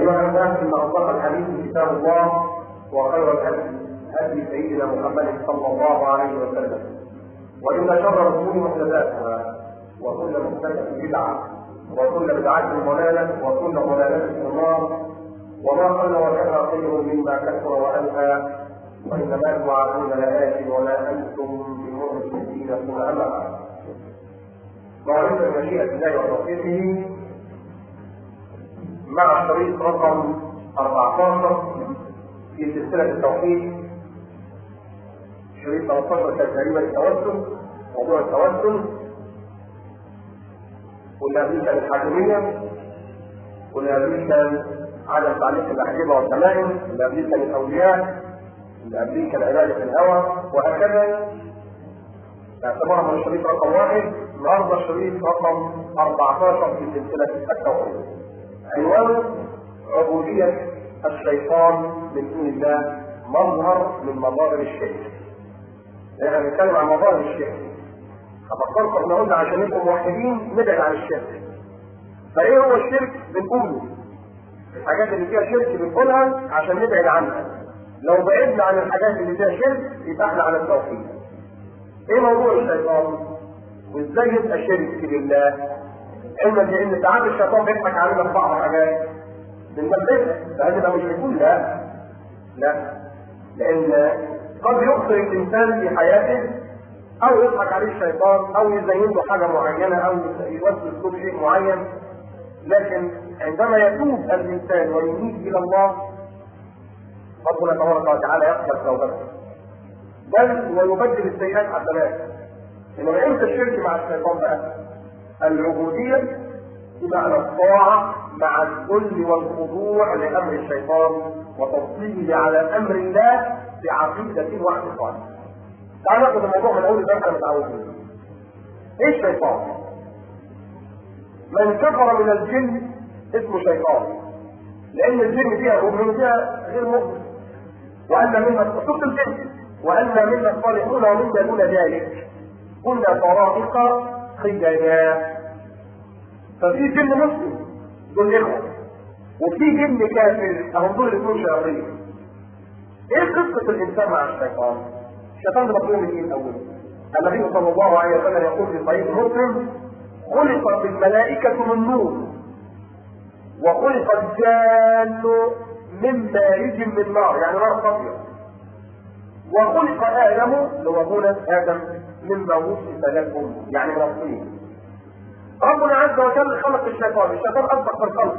ايها الناس ان اصدق الحديث كتاب الله وخير الهدي هدي سيدنا محمد صلى الله عليه وسلم وان شر الامور محدثاتها وكل محدثه بدعه وكل بدعه ضلاله وكل ضلاله في النار وما قل وكان خير مما كثر والهى وانما توعدون لآت وما انتم بمعجزين ثم اما موعظه مشيئه الله وتوفيقه مع الشريط رقم 14 في سلسلة التوحيد شريط 13 كان تقريبا التوسل موضوع التوسل واللي قبليه كان الحاكمية واللي قبليه كان عدم تعليق الأحجبة والتمائم اللي قبليه كان الأولياء اللي قبليه كان علاج الهوى وهكذا اعتبرها من الشريط رقم واحد النهارده الشريط رقم 14 في سلسلة التوحيد عنوان عبودية الشيطان من دون الله مظهر من مظاهر الشرك. احنا بنتكلم عن مظاهر الشرك. ففكرت احنا قلنا عشان نبقوا موحدين نبعد عن الشرك. فايه هو الشرك؟ بنقوله. الحاجات اللي فيها شرك بنقولها عشان نبعد عنها. لو بعدنا عن الحاجات اللي فيها شرك يبقى احنا على التوحيد. ايه موضوع الشيطان؟ وازاي يبقى شرك بالله؟ علما بان ساعات الشيطان بيضحك علينا في بعض الحاجات بنثبتها فهل ده مش بيكون لا لا لان قد يخطئ الانسان في حياته او يضحك عليه الشيطان او يزين له حاجه معينه او يوسوس له شيء معين لكن عندما يتوب الانسان ويميل الى الله ربنا تبارك وتعالى يقبل توبته بل ويبدل السيئات حسنات انما امتى الشرك مع الشيطان بقى؟ العبودية بمعنى الطاعة مع الذل والخضوع لأمر الشيطان وتفصيله على أمر الله بعقيدة واعتقاد. تعال ناخد الموضوع من أول احنا متعودين. إيه الشيطان؟ من كفر من الجن اسمه شيطان. لأن الجن فيها مؤمن فيها غير مؤمن. وأن منا شوف الجن وأن منا الصالحون ومنا دون ذلك. كنا طرائق خجاجا ففي جن مسلم دول اخوه وفي جن كافر اهم دول الاثنين شياطين ايه قصه الانسان مع الشيطان؟ الشيطان ده مطلوب من ايه الاول؟ النبي صلى الله عليه وسلم يقول في صحيح مسلم خلقت الملائكة من نور وخلق الجان من مارج من نار يعني نار صافية وخلق آدم اللي هو هنا آدم مما وصف لكم يعني من الطين ربنا عز وجل خلق الشيطان الشيطان أسبق في الخلق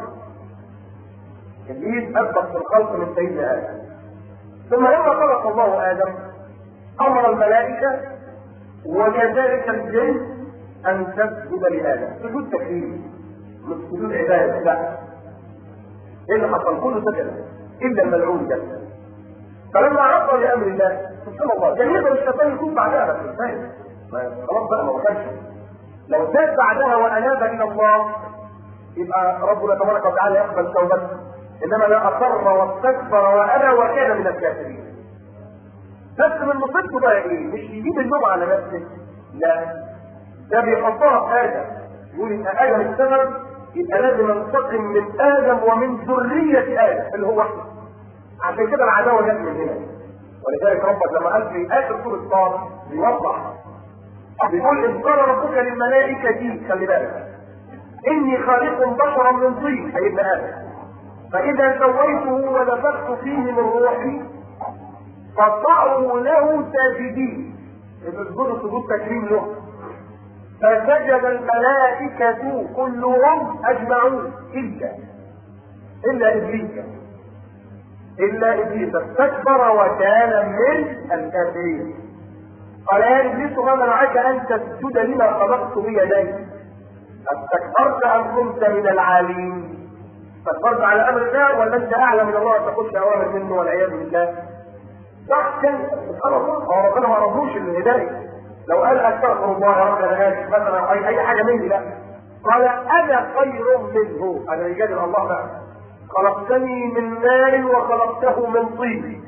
إبليس أسبق في الخلق من سيدنا آدم ثم لما خلق الله آدم أمر الملائكة وكذلك الجن أن تسجد لآدم سجود تكريم مش سجود عبادة لا إيه اللي حصل كله سجد إلا الملعون ده فلما عرض لأمر الله سبحان الله كان يقدر الشيطان يكون بعدها بس فاهم خلاص بقى ما كانش لو تاب بعدها واناب الى الله يبقى ربنا تبارك وتعالى يقبل توبته انما لا اصر واستكبر وابى وكان من الكافرين بس من مصيبته بقى ايه؟ مش يجيب اللوم على نفسه لا ده بيحطها في ادم يقول ان ادم اشتغل يبقى لازم انتقم من ادم ومن ذريه ادم اللي هو احنا عشان كده العداوه جت من هنا ولذلك ربك لما قال في اخر سوره طه بيوضح بيقول إذ قال ربك للملائكة دي خلي بالك إني خالق بشرا من طين أي ابن آدم فإذا سويته ونفخت فيه من روحي فقعوا له ساجدين اسجدوا سجود تكريم له فسجد الملائكة كلهم أجمعون إلا إلا إبليس إلا إبليس استكبر وكان من الكافرين قال يا ابليس ما منعك ان تسجد لما خلقت بيدي استكبرت ام كنت من العالين استكبرت على امر الله ولا انت اعلى من الله تقول اوامر منه والعياذ بالله صح كان سبحان الله هو ربنا ما رضوش الهدايه لو قال استغفر الله يا رب انا اسف مثلا اي اي حاجه مني لا قال انا خير منه انا يجادل الله بقى خلقتني من نار وخلقته من طين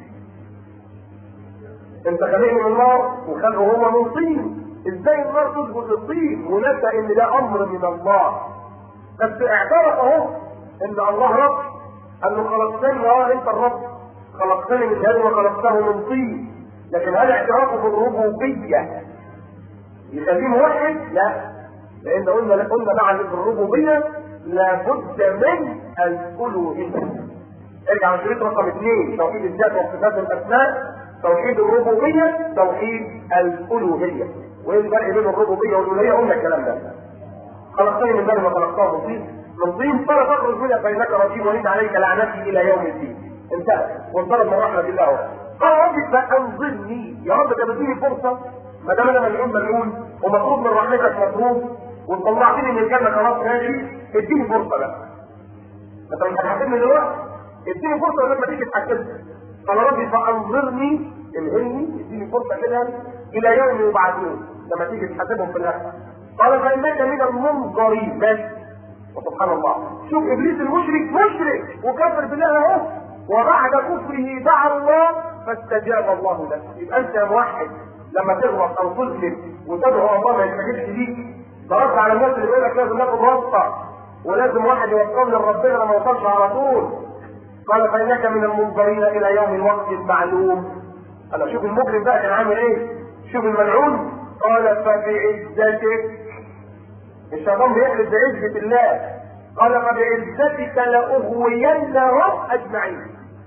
انت خلقني من نار وخلقه هو من طين ازاي النار تثبت الطين ونسى ان ده امر من الله بس اعترف اهو ان الله رب قال له خلقتني اه انت الرب خلقتني من هذا وخلقته من طين لكن هل اعترافه بالربوبيه يخليه موحد؟ لا لان قلنا قلنا مع الربوبيه لابد من الالوهيه ارجع على شريط رقم اثنين توحيد الذات وصفات الاسماء توحيد الربوبيه توحيد الالوهيه وايه الفرق بين الربوبيه والالوهيه قلنا الكلام ده خلقتني من ذنب وخلقته من طين من طين فلا تخرج منها فانك رجيم وان عليك لعنتي الى يوم الدين انتهى وانطرد من رحمه الله اهو قال ربي فانظرني يا رب ده بديني فرصه ما دام انا ملعون ملعون ومطلوب من رحمتك مطلوب وطلعتني من الجنه خلاص ماشي اديني فرصه بقى انت مش هتحاسبني دلوقتي اديني فرصه لما تيجي تحاسبني قال ربي فانظرني الهمني اديني فرصه كده الى يوم يبعثون لما تيجي تحاسبهم في الاخره قال فانك من المنظرين ماشي وسبحان الله شوف ابليس المشرك مشرك وكفر بالله اهو وبعد كفره دعا الله فاستجاب الله له يبقى انت يا موحد لما تغلط او تظلم وتدعو الله ما يستجيبش ليك ضربت على الناس اللي بيقول لك لازم ناخد واسطه ولازم واحد يوصلني لربنا لما يوصلش على طول قال فانك من المنظرين الى يوم الوقت المعلوم انا شوف المجرم بقى كان عامل ايه شوف الملعون قال فبعزتك الشيطان بيحلف بعزة الله قال فبعزتك لأغوينهم أجمعين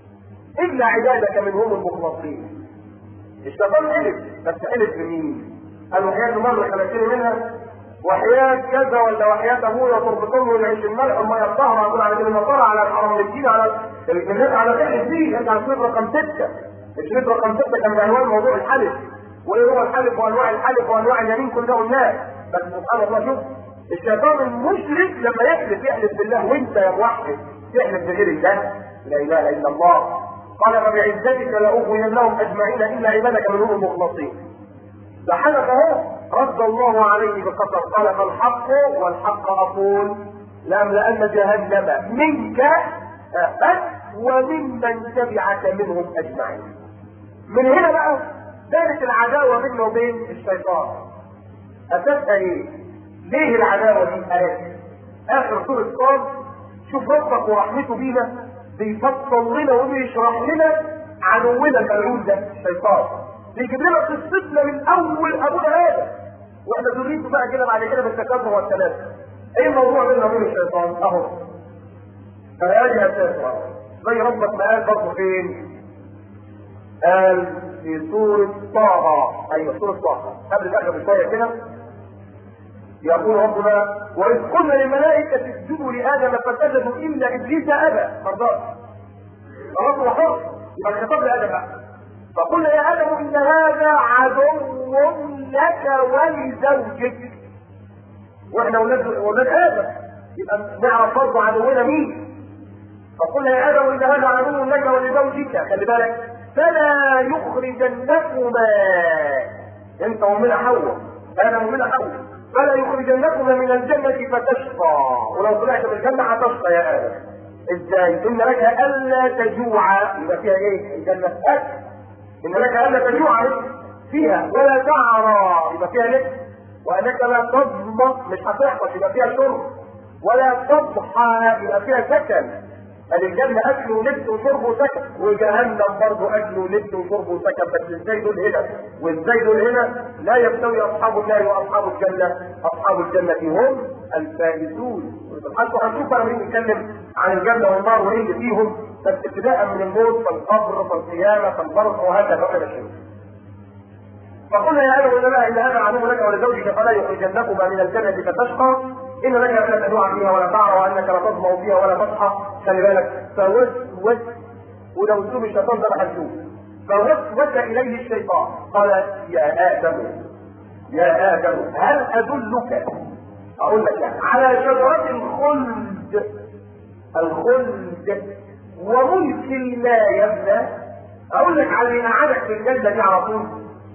إلا عبادك منهم المخلصين الشيطان حلف بس حلف بمين؟ قال وحياة مرة خلقتني منها وحياة كذا ولا وحياة ابويا تربطهم ويعيش الملح وما يقطعها اقول على المطار على الحرمليين على الناس على فعل فيه انت على الشريط رقم ستة الشريط رقم ستة كان بعنوان موضوع الحلف وايه هو الحلف وانواع الحلف وانواع اليمين كله قلناه بس سبحان الله شوف الشيطان المشرك لما يحلف يحلف بالله وانت يا موحد تحلف بغير الله لا اله الا الله قال فبعزتك لاغوينهم اجمعين الا عبادك منهم المخلصين ده حدث اهو رد الله عليه بقدر قال فالحق والحق اقول لاملان جهنم منك بس وممن تبعك منهم اجمعين من هنا بقى كانت العداوه بيننا وبين الشيطان اساسها ايه؟ ليه العداوه دي؟ آيات اخر سوره قال شوف ربك ورحمته بينا بيفصل لنا وبيشرح لنا عدونا الملعون ده الشيطان بيجيب لنا قصتنا من اول ابونا ادم واحنا ذريته بقى كده بعد كده بالتكاثر والسلام ايه الموضوع بيننا وبين الشيطان اهو فهذه اساسها زي ربك ما قال برضه فين قال في سورة طه ايوه سورة طه قبل الاخر بشوية كده يقول ربنا واذ قلنا للملائكة اسجدوا لآدم فسجدوا إلا إبليس أبى مرضاش خلاص هو حر يبقى الخطاب لآدم بقى فقلنا يا آدم إن هذا عدو لك ولزوجك واحنا ولاد ولاد آدم يبقى نعرف برضه عدونا مين فقلنا يا آدم إن هذا عدو لك ولزوجك خلي بالك فلا يخرجنكما انت ومنا حواء انا ومنا حواء فلا يخرجنكما من الجنة فتشقى ولو طلعت من الجنة هتشقى يا آدم ازاي؟ إن لك ألا تجوع يبقى فيها إيه؟ الجنة أكل إن لك ألا تجوع فيها ولا تعرى يبقى فيها لبس وأنك لا تظمأ مش هتحفظ يبقى فيها شرب ولا تضحى يبقى فيها سكن الجنة أكل ولبس وشرب وسكن وجهنم برضه أكل ولبس وشرب وسكن بس ازاي دول هنا وازاي دول هنا لا يستوي أصحاب النار وأصحاب الجنة أصحاب الجنة هم الفائزون حتى هنشوف لما نيجي نتكلم عن الجنة والنار وإيه اللي فيهم بس ابتداء من الموت فالقبر فالقيامة فالبرق وهكذا وكذا شيء فقلنا يا ادم لا الا هذا عدو لك ولزوجك فلا يخرجنكما من الجنه فتشقى ان لك الا تجوع فيها ولا تعرى وانك لا تظما فيها ولا تصحى خلي بالك فوسوس ولو سوم الشيطان ده ما هتشوف فوسوس اليه الشيطان قال يا ادم يا ادم هل ادلك اقول لك يعني على شجره الخلد الخلد وملك لا يبنى اقول لك على اللي قعدك في الجنه دي على طول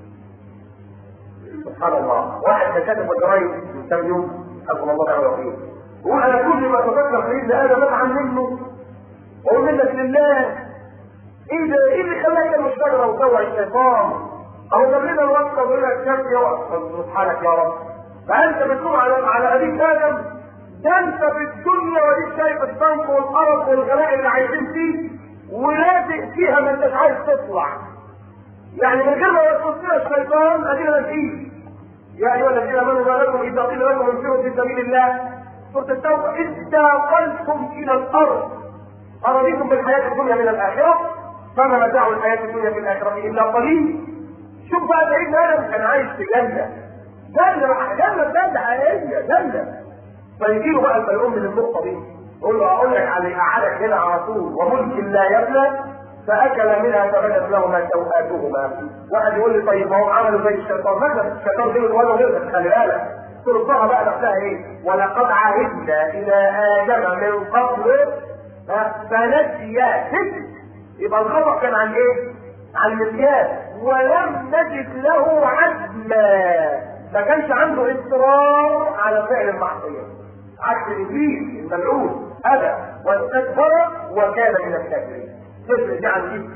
سبحان الله واحد كان كاتب الجرايد من كام يوم حسب الله تعالى وفيه يقول انا كل ما اتذكر سيدنا ادم اتعن منه واقول منك لله ايه ده ايه اللي خلاك مش شجره وتوع الشيطان او جاب لنا الوصفه ويقول لك شاف يا سبحانك يا رب فانت بتقول على على ابيك ادم ده انت في الدنيا وديك شايف الصنف والقرف والغلاء اللي عايشين فيه ما انتش عايز تطلع يعني من غير ما يوسوس الشيطان ادينا فيه يا ايها الذين امنوا ما لكم اذا قيل لكم انفروا في سبيل الله سوره التوبه اذ تاقلتم الى الارض ارضيتم بالحياه الدنيا من الاخره فما متاع الحياه الدنيا في الاخره الا قليل شوف بقى سيدنا ادم كان عايش في جنه جنه جنه بجد حقيقيه جنه فيجي له بقى الفيقوم من النقطه دي يقول له اقول لك على قعدك هنا على طول وملك لا يبلى فاكل منها فبدت لهما سوءاتهما واحد يقول لي طيب ما هو عملوا زي الشيطان مثلا الشيطان بيقول ولا غيرك خلي بالك ترضاها بقى نفسها ايه ولقد عهدنا الى ادم من قبل فنسي يبقى الخطا كان عن ايه؟ عن النسيان ولم نجد له عزما ما كانش عنده اصرار على فعل المعصيه عكس ابليس الملعون ابى واستكبر وكان من الكافرين تفرق دي عن دي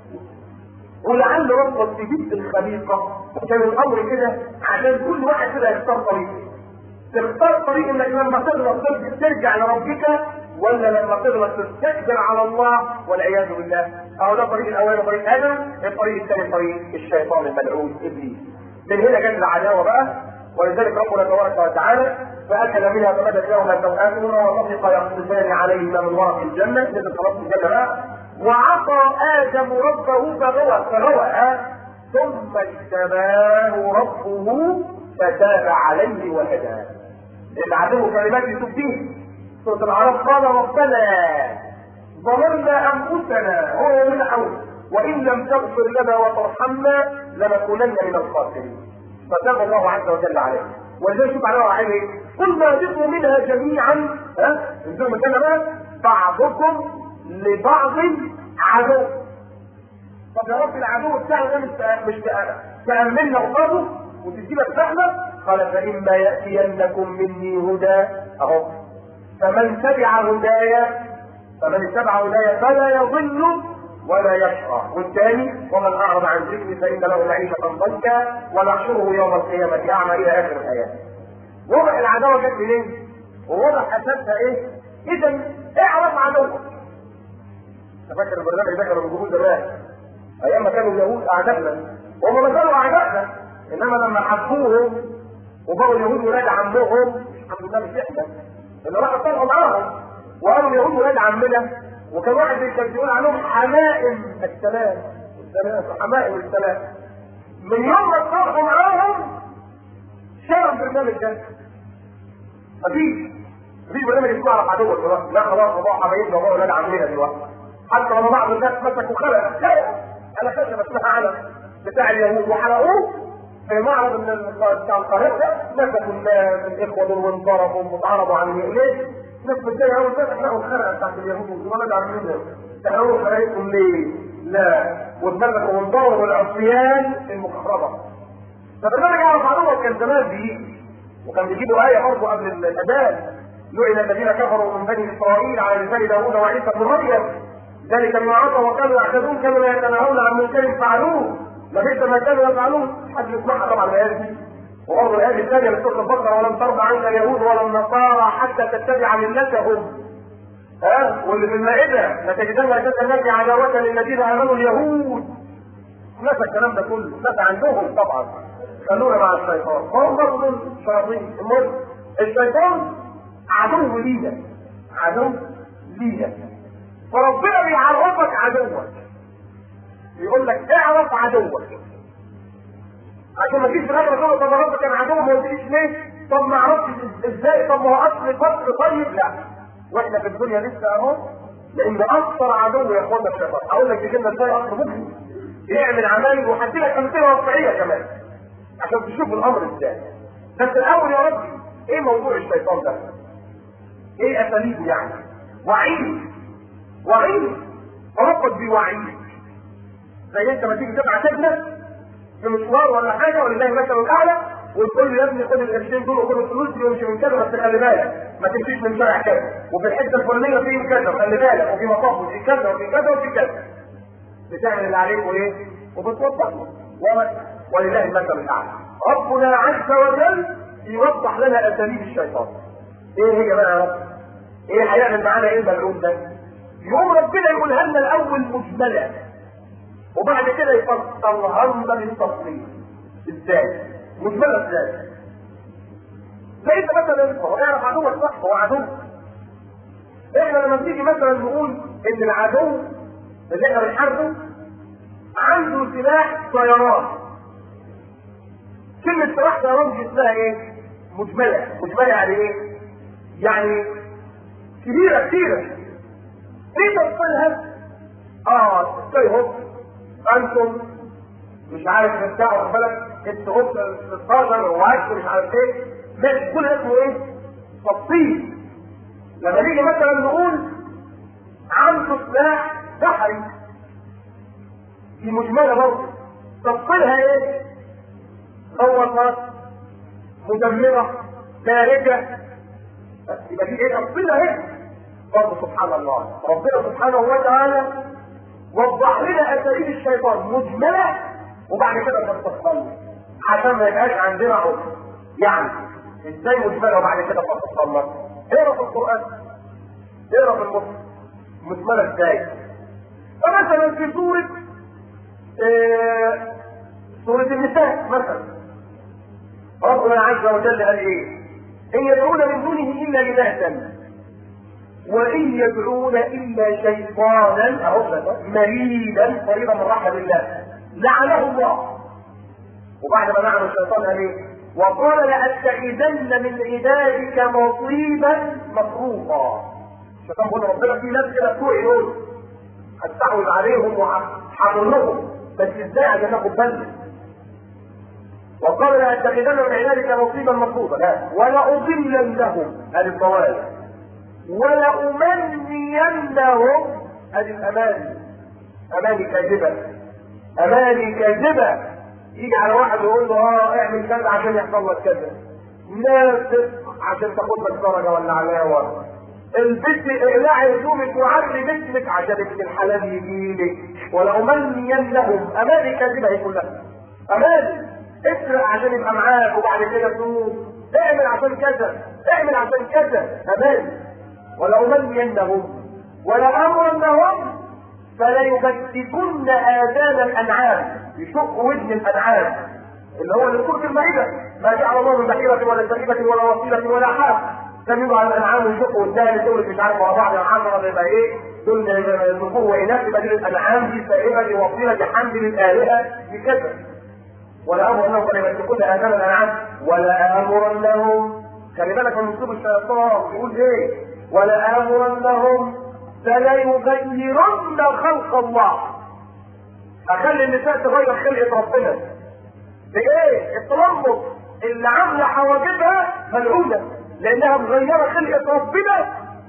ولعل ربك تجيب الخليقه وكان الامر كده عشان كل واحد كده يختار طريق تختار طريق انك لما تغلط ترجع لربك ولا لما تغلط تستكبر على الله والعياذ بالله اهو ده طريق الاولاني طريق ادم الطريق الثاني طريق الشيطان الملعون ابليس من هنا جت العداوه بقى ولذلك ربنا تبارك وتعالى فاكل منها فبدت لهما سوءاتهما وطفق يقصفان عليهما من ورق الجنه نزل خلاص الجنه بقى وعصى ادم ربه فغوى فغوى ثم اجتباه ربه فتاب عليه وهداه العدو كلمات يتوب فيه سوره العرب قال ربنا ظلمنا انفسنا هو من حول وان لم تغفر لنا وترحمنا لنكونن من الخاسرين فتاب الله عز وجل عليه ولذلك شوف عليه وعليه ايه قلنا اهبطوا منها جميعا ها انتم مكاننا بقى بعضكم لبعض عدو طب يا رب العدو بتاعنا ده مش مش تأملنا قصاده وتدينا الرحمة قال فإما يأتينكم مني هدى أهو فمن تبع هدايا فمن اتبع هدايا فلا يضل ولا يشقى والثاني ومن اعرض عن ذكري فان له معيشه ضنكا ونحشره يوم القيامه اعمى الى اخر الايات وضح العداوه جت منين ووضح اساسها ايه اذا اعرف عدوك تفكر البرنامج ده كانوا بيجيبوه زمان ايام ما كانوا اليهود اعدائنا وهم ما كانوا اعدائنا انما لما حبوهم وبقوا اليهود ولاد عمهم الحمد لله مش احنا اللي راحوا طلعوا معاهم وقالوا اليهود ولاد عمنا وكان واحد كان بيقول عنهم حمائم السلام السلام حمائم السلام من يوم ما اتصالحوا معاهم شالوا البرنامج ده مفيش مفيش برنامج اسمه اعرف عدوك دلوقتي لا خلاص بقى حبايبنا وبقوا ولاد عمنا دلوقتي حتى لما بعض الناس مسكوا خلق انا خشبه اسمها علم بتاع اليهود وحرقوه في معرض من بتاع القاهره ده مسكوا الاخوه دول وانضربوا واتعرضوا عن ليه؟ ناس متضايقه قوي كده احنا الخرقه بتاعت اليهود ولا عاملين تحرقوا خرقتهم ليه؟ لا واتملكوا وانضربوا العصيان المكهربه فبرنامج اعرف عدوك كان زمان بيجي وكان بيجيبوا ايه برضه قبل الاذان لعن الذين كفروا من بني اسرائيل على لسان داوود وعيسى بن مريم ذلك ما عصوا وكانوا يعتدون كانوا لا يتناهون عن منكر فعلوه لبئس ما كانوا يفعلون حد يسمعها طبعا الايه دي وبرضه الايه الثانيه من سوره البقره ولم ترضى عنك اليهود ولا النصارى حتى تتبع ملتهم ها واللي في المائده لتجدن اشد الناس عداوه للذين امنوا اليهود نسى الكلام ده كله نسى عندهم طبعا خلونا مع الشيطان وهم برضه الشياطين المهم الشيطان عدو لينا عدو لينا فربنا بيعرفك عدوك يقول لك اعرف عدوك عشان ما تجيش في الاخر تقول طب ربك كان عدو ما قلتليش ليه؟ طب ما عرفتش ازاي؟ طب ما هو اصل الفصل طيب لا واحنا في الدنيا لسه اهو لان اكثر عدو يا اخوانا الشيطان اقول لك يجي لنا ازاي اصل ممكن يعمل عمايل وهدي لك امثله واقعيه كمان عشان تشوف الامر ازاي بس الاول يا ربي ايه موضوع الشيطان ده؟ ايه اساليبه يعني؟ وعيد وعيد ربك بيوعيك زي انت ما تيجي تبعت ابنك في مشوار ولا حاجه ولله المثل الاعلى وتقول له يا ابني خد القرشين دول وخد الفلوس دي وامشي من كذا بس خلي بالك ما تمشيش من شارع كذا وفي الحته الفلانيه في كذا خلي بالك وفي مطاف وفي كذا وفي كذا وفي كذا بتعمل اللي عليك وايه وبتوضح له ولله المثل الاعلى ربنا عز وجل يوضح لنا اساليب الشيطان ايه هي بقى يا رب ايه هيعمل معانا ايه الملعون ده يقوم ربنا يقولها لنا الاول مجمله وبعد كده يفصلها لنا بالتفصيل ازاي؟ مجمله ازاي؟ لقيت مثلا هو يعرف عدوك صح هو عدو احنا لما بنيجي مثلا نقول ان العدو اللي احنا بنحاربه عنده سلاح طيران كلمة سلاح طيران دي اسمها ايه؟ مجملة، مجملة يعني ايه؟ يعني كبيرة كتيرة. ايه تفصيلها؟ اه ازاي هوب انتم مش عارف بتاع واخد بالك انت هوب 16 وعشر مش عارف ايه ماشي كل ده اسمه ايه؟ تفصيل. لما نيجي مثلا نقول عنده سلاح بحري دي مجملة برضه تفصيلها ايه؟ غوطة مدمرة خارجة يبقى دي ايه تفصيلها ايه؟ برضه سبحان الله ربنا سبحانه وتعالى وضح لنا اساليب الشيطان مجملة وبعد كده تفصل عشان ما يبقاش عندنا عذر يعني ازاي مجملة وبعد كده تفصل اقرا في القرآن اقرا في المصحف مجملة ازاي؟ فمثلا في سورة آه سورة النساء مثلا ربنا عز وجل قال ايه؟ ان يدعون من دونه الا اناثا وان يدعون الا شيطانا اهو مريدا قريبا من رحمه الله لعنه الله وبعد ما لعن الشيطان قال ايه؟ وقال لأتخذن من عبادك نصيبا مفروضا الشيطان بيقول ربنا في ناس كده بتوعي دول هستحوذ عليهم وهحرمهم بس ازاي عشان ناخد بالنا وقال لأتخذن من عبادك نصيبا مفروضا ولأضلنهم هذه الضوابط ولأمنينهم هذه الأماني أماني كاذبة أماني كاذبة يجي على واحد يقول له اه اعمل كذا عشان يحصل لك كذا نافق عشان تاخد لك درجة ولا علاوة البنت اقلعي هدومك وعري جسمك عشان ابن الحلال يجيلك ولأمنينهم أماني كاذبة هي كلها أماني اسرق عشان يبقى معاك وبعد كده تروح اعمل عشان كذا اعمل عشان كذا امان ولأمنينهم ولأمرنهم فليبتكن آذان الأنعام يشق ودن الأنعام اللي هو اللي سورة المائدة ما جعل الله من بحيرة ولا سليمة ولا وصيلة ولا حاف لم يضع الأنعام ويشق ودان دول مش عارف ورا بعض العشرة يبقى إيه دول ذكور وإناث يبقى دي الأنعام دي سائبة دي وصيلة دي حمد للآلهة دي كذا ولا امرنهم فليمسكون اذان الانعام ولا امرنهم خلي بالك من اسلوب الشيطان يقول ايه ولا امرنهم فليغيرن خلق الله اخلي النساء تغير خلقه ربنا بايه التلمط اللي عامله حواجبها ملعونه لانها مغيره خلقه ربنا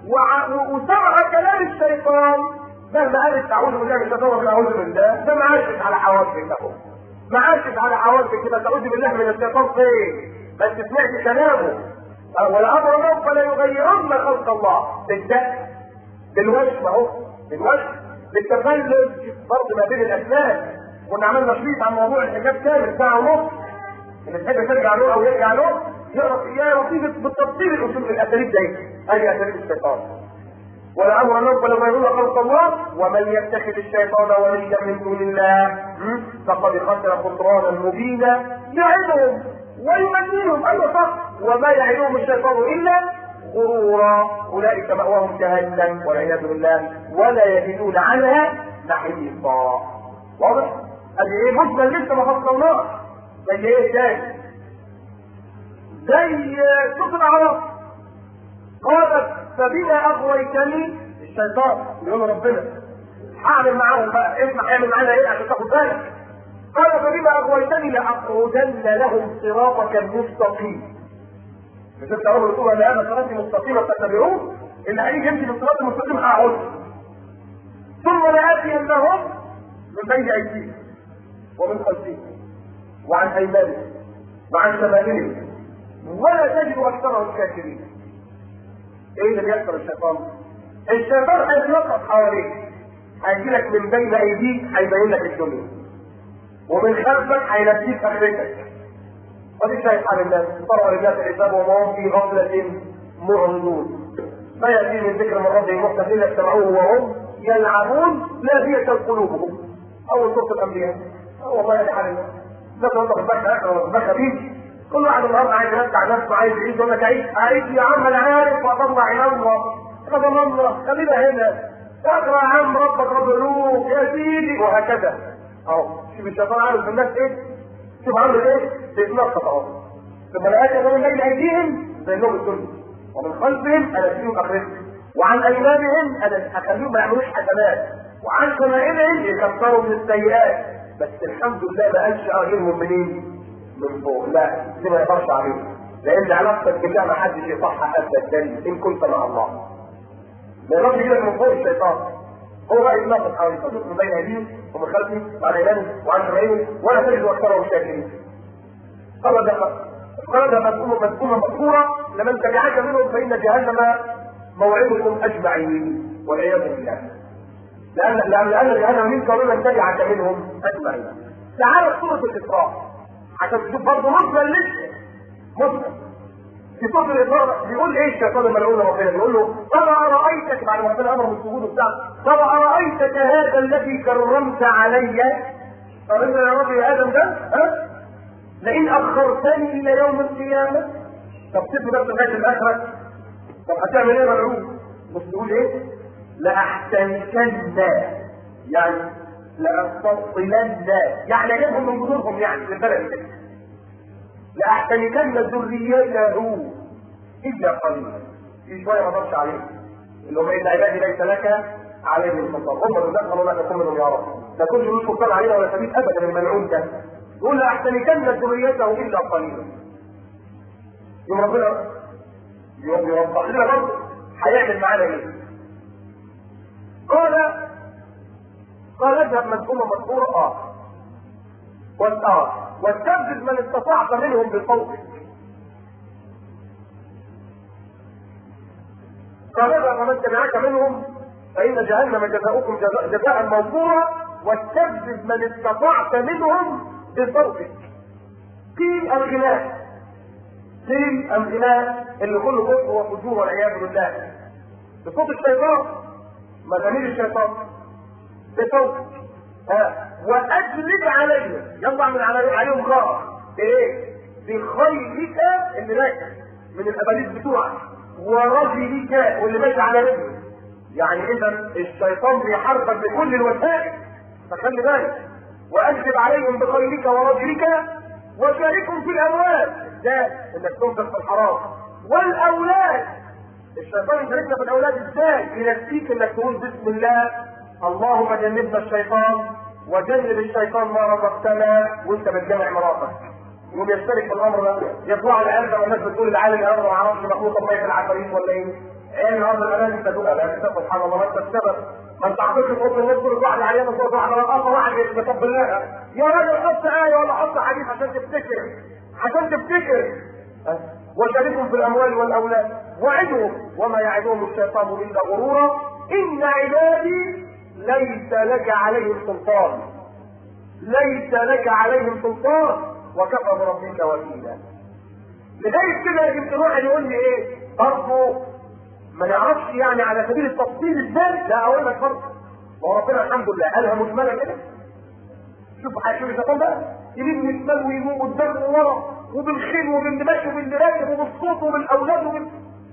وسمع كلام الشيطان مهما قالت اعوذ بالله من الشيطان اعوذ بالله ده ما عاشت على حواجبه ما عاشت على حواجبك كده تعوذ بالله من الشيطان فين بس سمعت كلامه ولا امر الله فلا يغيرن خلق الله بالدق بالوجه اهو بالوجه بالتفلج برضه ما بين الاسنان كنا عملنا شريط عن موضوع الحجاب كامل ساعه ونص اللي تحب ترجع له او يرجع له يعرف اياه وتيجي بالتفصيل الاسلوب الاساليب دي هذه اساليب الشيطان ولا امر الله ولا ما يقول خلق الله ومن يتخذ الشيطان وليا من دون الله فقد خسر خسرانا مبينا يعدهم ويمنيهم ايوه صح وما يعدهم الشيطان الا غرورا اولئك ماواهم جهنم والعياذ بالله ولا يجدون عنها محيطا واضح؟ ادي ايه مجمل لسه ما فصلناش زي ايه تاني؟ زي سوره الاعراف قالت فبما اغويتني الشيطان يقول ربنا هعمل معاهم بقى اسمع اعمل معانا ايه عشان تاخد بالك قال فبما اغويتني لاقعدن لهم صراطك المستقيم مش انت اول بتقول ان هذا صراطي مستقيم فاتبعوه اللي هيجي يمشي بالصراط المستقيم هقعد ثم لاتينهم من بين ايديهم ومن خلفهم وعن ايمانهم وعن شمالهم ولا تجد اكثرهم شاكرين ايه اللي بيحصل الشيطان؟ الشيطان هيتلقف حواليك هيجي لك من بين ايديك هيبين لك الدنيا ومن خلفك هينسيك اخرتك ودي شايف حال الناس طلعوا للناس الحساب وما هم في غفلة معرضون ما يأتي من ذكر من ربهم محدث إلا استمعوه وهم يلعبون لاهية قلوبهم اول سوره الانبياء والله يا حبيبي ده انت بتبقى اخر ولا خبيث كل واحد النهارده عايز يمتع نفسه عايز يعيش يقول لك عيش عيش يا عم انا عارف واطلع الى الله قدم الله خلينا هنا اقرا يا عم ربك رب يا سيدي وهكذا اهو شوف الشيطان عامل في الناس ايه شوف عامل ايه بيتنطط اهو ثم الاخر من بين ايديهم بينهم الدنيا ومن خلفهم انا فيهم اخرتهم وعن ايمانهم انا اخليهم ما يعملوش حسنات وعن شمائلهم يكفروا من السيئات بس الحمد لله ما قالش اغيرهم منين؟ من فوق لا دي ما يقدرش عليهم لان علاقتك بالله ما حدش يصحها ابدا ان كنت مع الله ما يقدرش يجيلك من فوق الشيطان هو بقى يتناقض حوالي تصدق من بين ايديهم ومن خلفهم وعن ايمانهم وعن شمائلهم ولا تجد اكثرهم شاكرين قال ده قال ده مذكومه مذكومه مذكوره لمن تبعك منهم فان جهنم موعدكم اجمعين والعياذ بالله لان لان لان جهنم منك ومن تبعك منهم اجمعين تعالى سوره الاسراء عشان تشوف برضه مجمل لسه مجمل في سوره الاسراء بيقول ايه الشيطان الملعون ربنا بيقول له ترى ارايتك بعد ما ربنا امره بالسجود وبتاع ترى ارايتك هذا الذي كرمت علي طب انت يا رب يا ادم ده ها لئن اخرتني الى يوم القيامه طب سيبني بس لغايه الاخره طب هتعمل ايه ملعون بص بيقول ايه لاحتنكن يعني لأستطلن يعني اجيبهم من جذورهم يعني من البلد كده لأحتنكن ذريته إلا قليلا في شوية ما اقدرش عليه اللي هم إن عبادي ليس لك عليهم سلطان هم اللي دخلوا لا تكون منهم يا رب لا كنت له سلطان علينا ولا سبيل أبدا الملعون ده يقول لأحتنكن ذريته إلا قليلا يوم ربنا يوم يوضح لنا برضه هيعمل معانا ايه؟ قال قال اذهب مذمومه مذكوره اه والآه واستبدل من استطعت منهم بصوتك قال اذهب ومن تبعك منهم فإن جهنم جزاؤكم جزاء, جزاء موفورا واستبدل من استطعت منهم بصوتك قيل الغناء قيل الغناء اللي كله كفر وفجور والعياذ بالله بصوت الشيطان مزامير الشيطان بصوت ها واجلب عليهم يلا اعمل عليهم غار بايه؟ بخيلك اللي ماشي من الاباليس بتوعك ورجلك واللي ماشي على رجله يعني اذا الشيطان بيحاربك بكل الوسائل فخلي بالك واجلب عليهم بخيلك ورجلك وشاركهم في الاموال ازاي؟ انك تنفق في الحرام والاولاد الشيطان يشاركنا في الاولاد ازاي؟ ينسيك انك تقول بسم الله اللهم جنبنا الشيطان وجنب الشيطان ما رزقتنا وانت بتجمع مراتك يقوم يشترك في الامر ده يطلع العيال والناس بتقول العالم الامر ما اعرفش مخلوق الله في العفاريت ولا ايه؟ ايه النهارده الالام انت تقول الام سبحان الله ما انت السبب ما انت عطيت تحط الناس كل واحد عيان وصوت واحد رقاصه واحد يتقبل لها يا راجل حط ايه ولا حط حديث عشان تفتكر عشان تفتكر وشاركهم في الاموال والاولاد وعدهم وما يعدهم الشيطان الا غرورا ان عبادي ليس لك عليهم سلطان ليس لك عليهم سلطان وكفى بربك وكيلا لغايه كده يمكن واحد يقول لي ايه برضه ما نعرفش يعني على سبيل التفصيل ازاي لا اقول لك برضه هو ربنا الحمد لله قالها مجمله كده شوف شوف الشيطان بقى يمين وشمال ويمين قدام وورا وبالخيل وبالمشي وبالراكب وبالصوت وبالاولاد وبال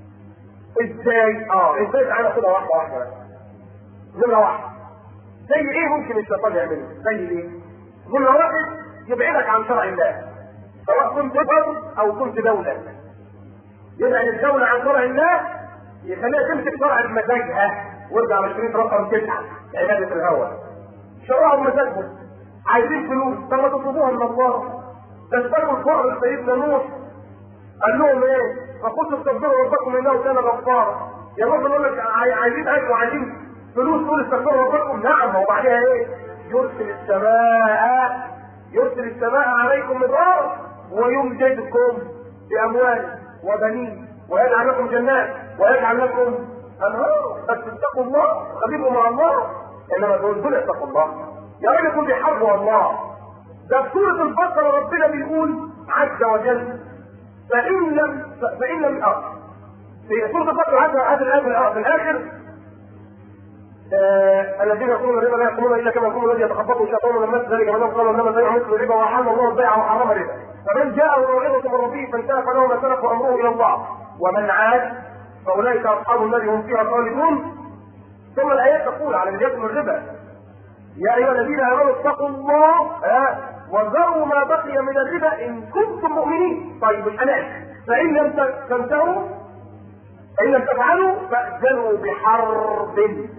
ازاي؟ اه ازاي تعالى خدها واحده واحده جمله واحده زي ايه ممكن الشيطان يعمله؟ زي ايه؟ جمله واحد يبعدك عن شرع الله سواء كنت فرد او كنت دوله يبعد الدوله عن شرع الله يخليها تمسك شرع بمزاجها وارجع على شريط رقم تسعه عباده الهوى شرعوا بمزاجهم عايزين فلوس طب ما تطلبوها من الله ده اشتروا الفقر سيدنا نوح قال لهم ايه؟ فقلت استغفروا ربكم انه كان غفارا يا رب نقول لك عايزين اكل وعايزين فلوس تقول استغفروا ربكم نعم وبعدها ايه؟ يرسل السماء يرسل السماء عليكم مدرارا ويمددكم باموال وبنين ويجعل لكم جنات ويجعل لكم انهار بس اتقوا الله خليكم مع الله انما دول اتقوا الله يا راجل يكون بيحاربوا الله ده في سورة البقرة ربنا بيقول عز وجل فإن لم فإن لم أه في سورة البقرة هذا هذا الآية في الآخر آه الذين يقولون الربا لا يقومون الا كما يقوم الذي يتخبطه الشيطان من المس ذلك من قال انما البيع مثل الربا وحرم الله البيع وحرم الربا فمن جاءه موعظه من ربه فانتهى فله ما سلف وامره الى الله ومن عاد فاولئك اصحاب الذي هم فيها خالدون ثم الايات تقول على الجهاد من الربا يا ايها الذين امنوا اتقوا الله آه وذروا ما بقي من الربا ان كنتم مؤمنين طيب الحلال فان لم تنتهوا فان لم تفعلوا فاذنوا بحرب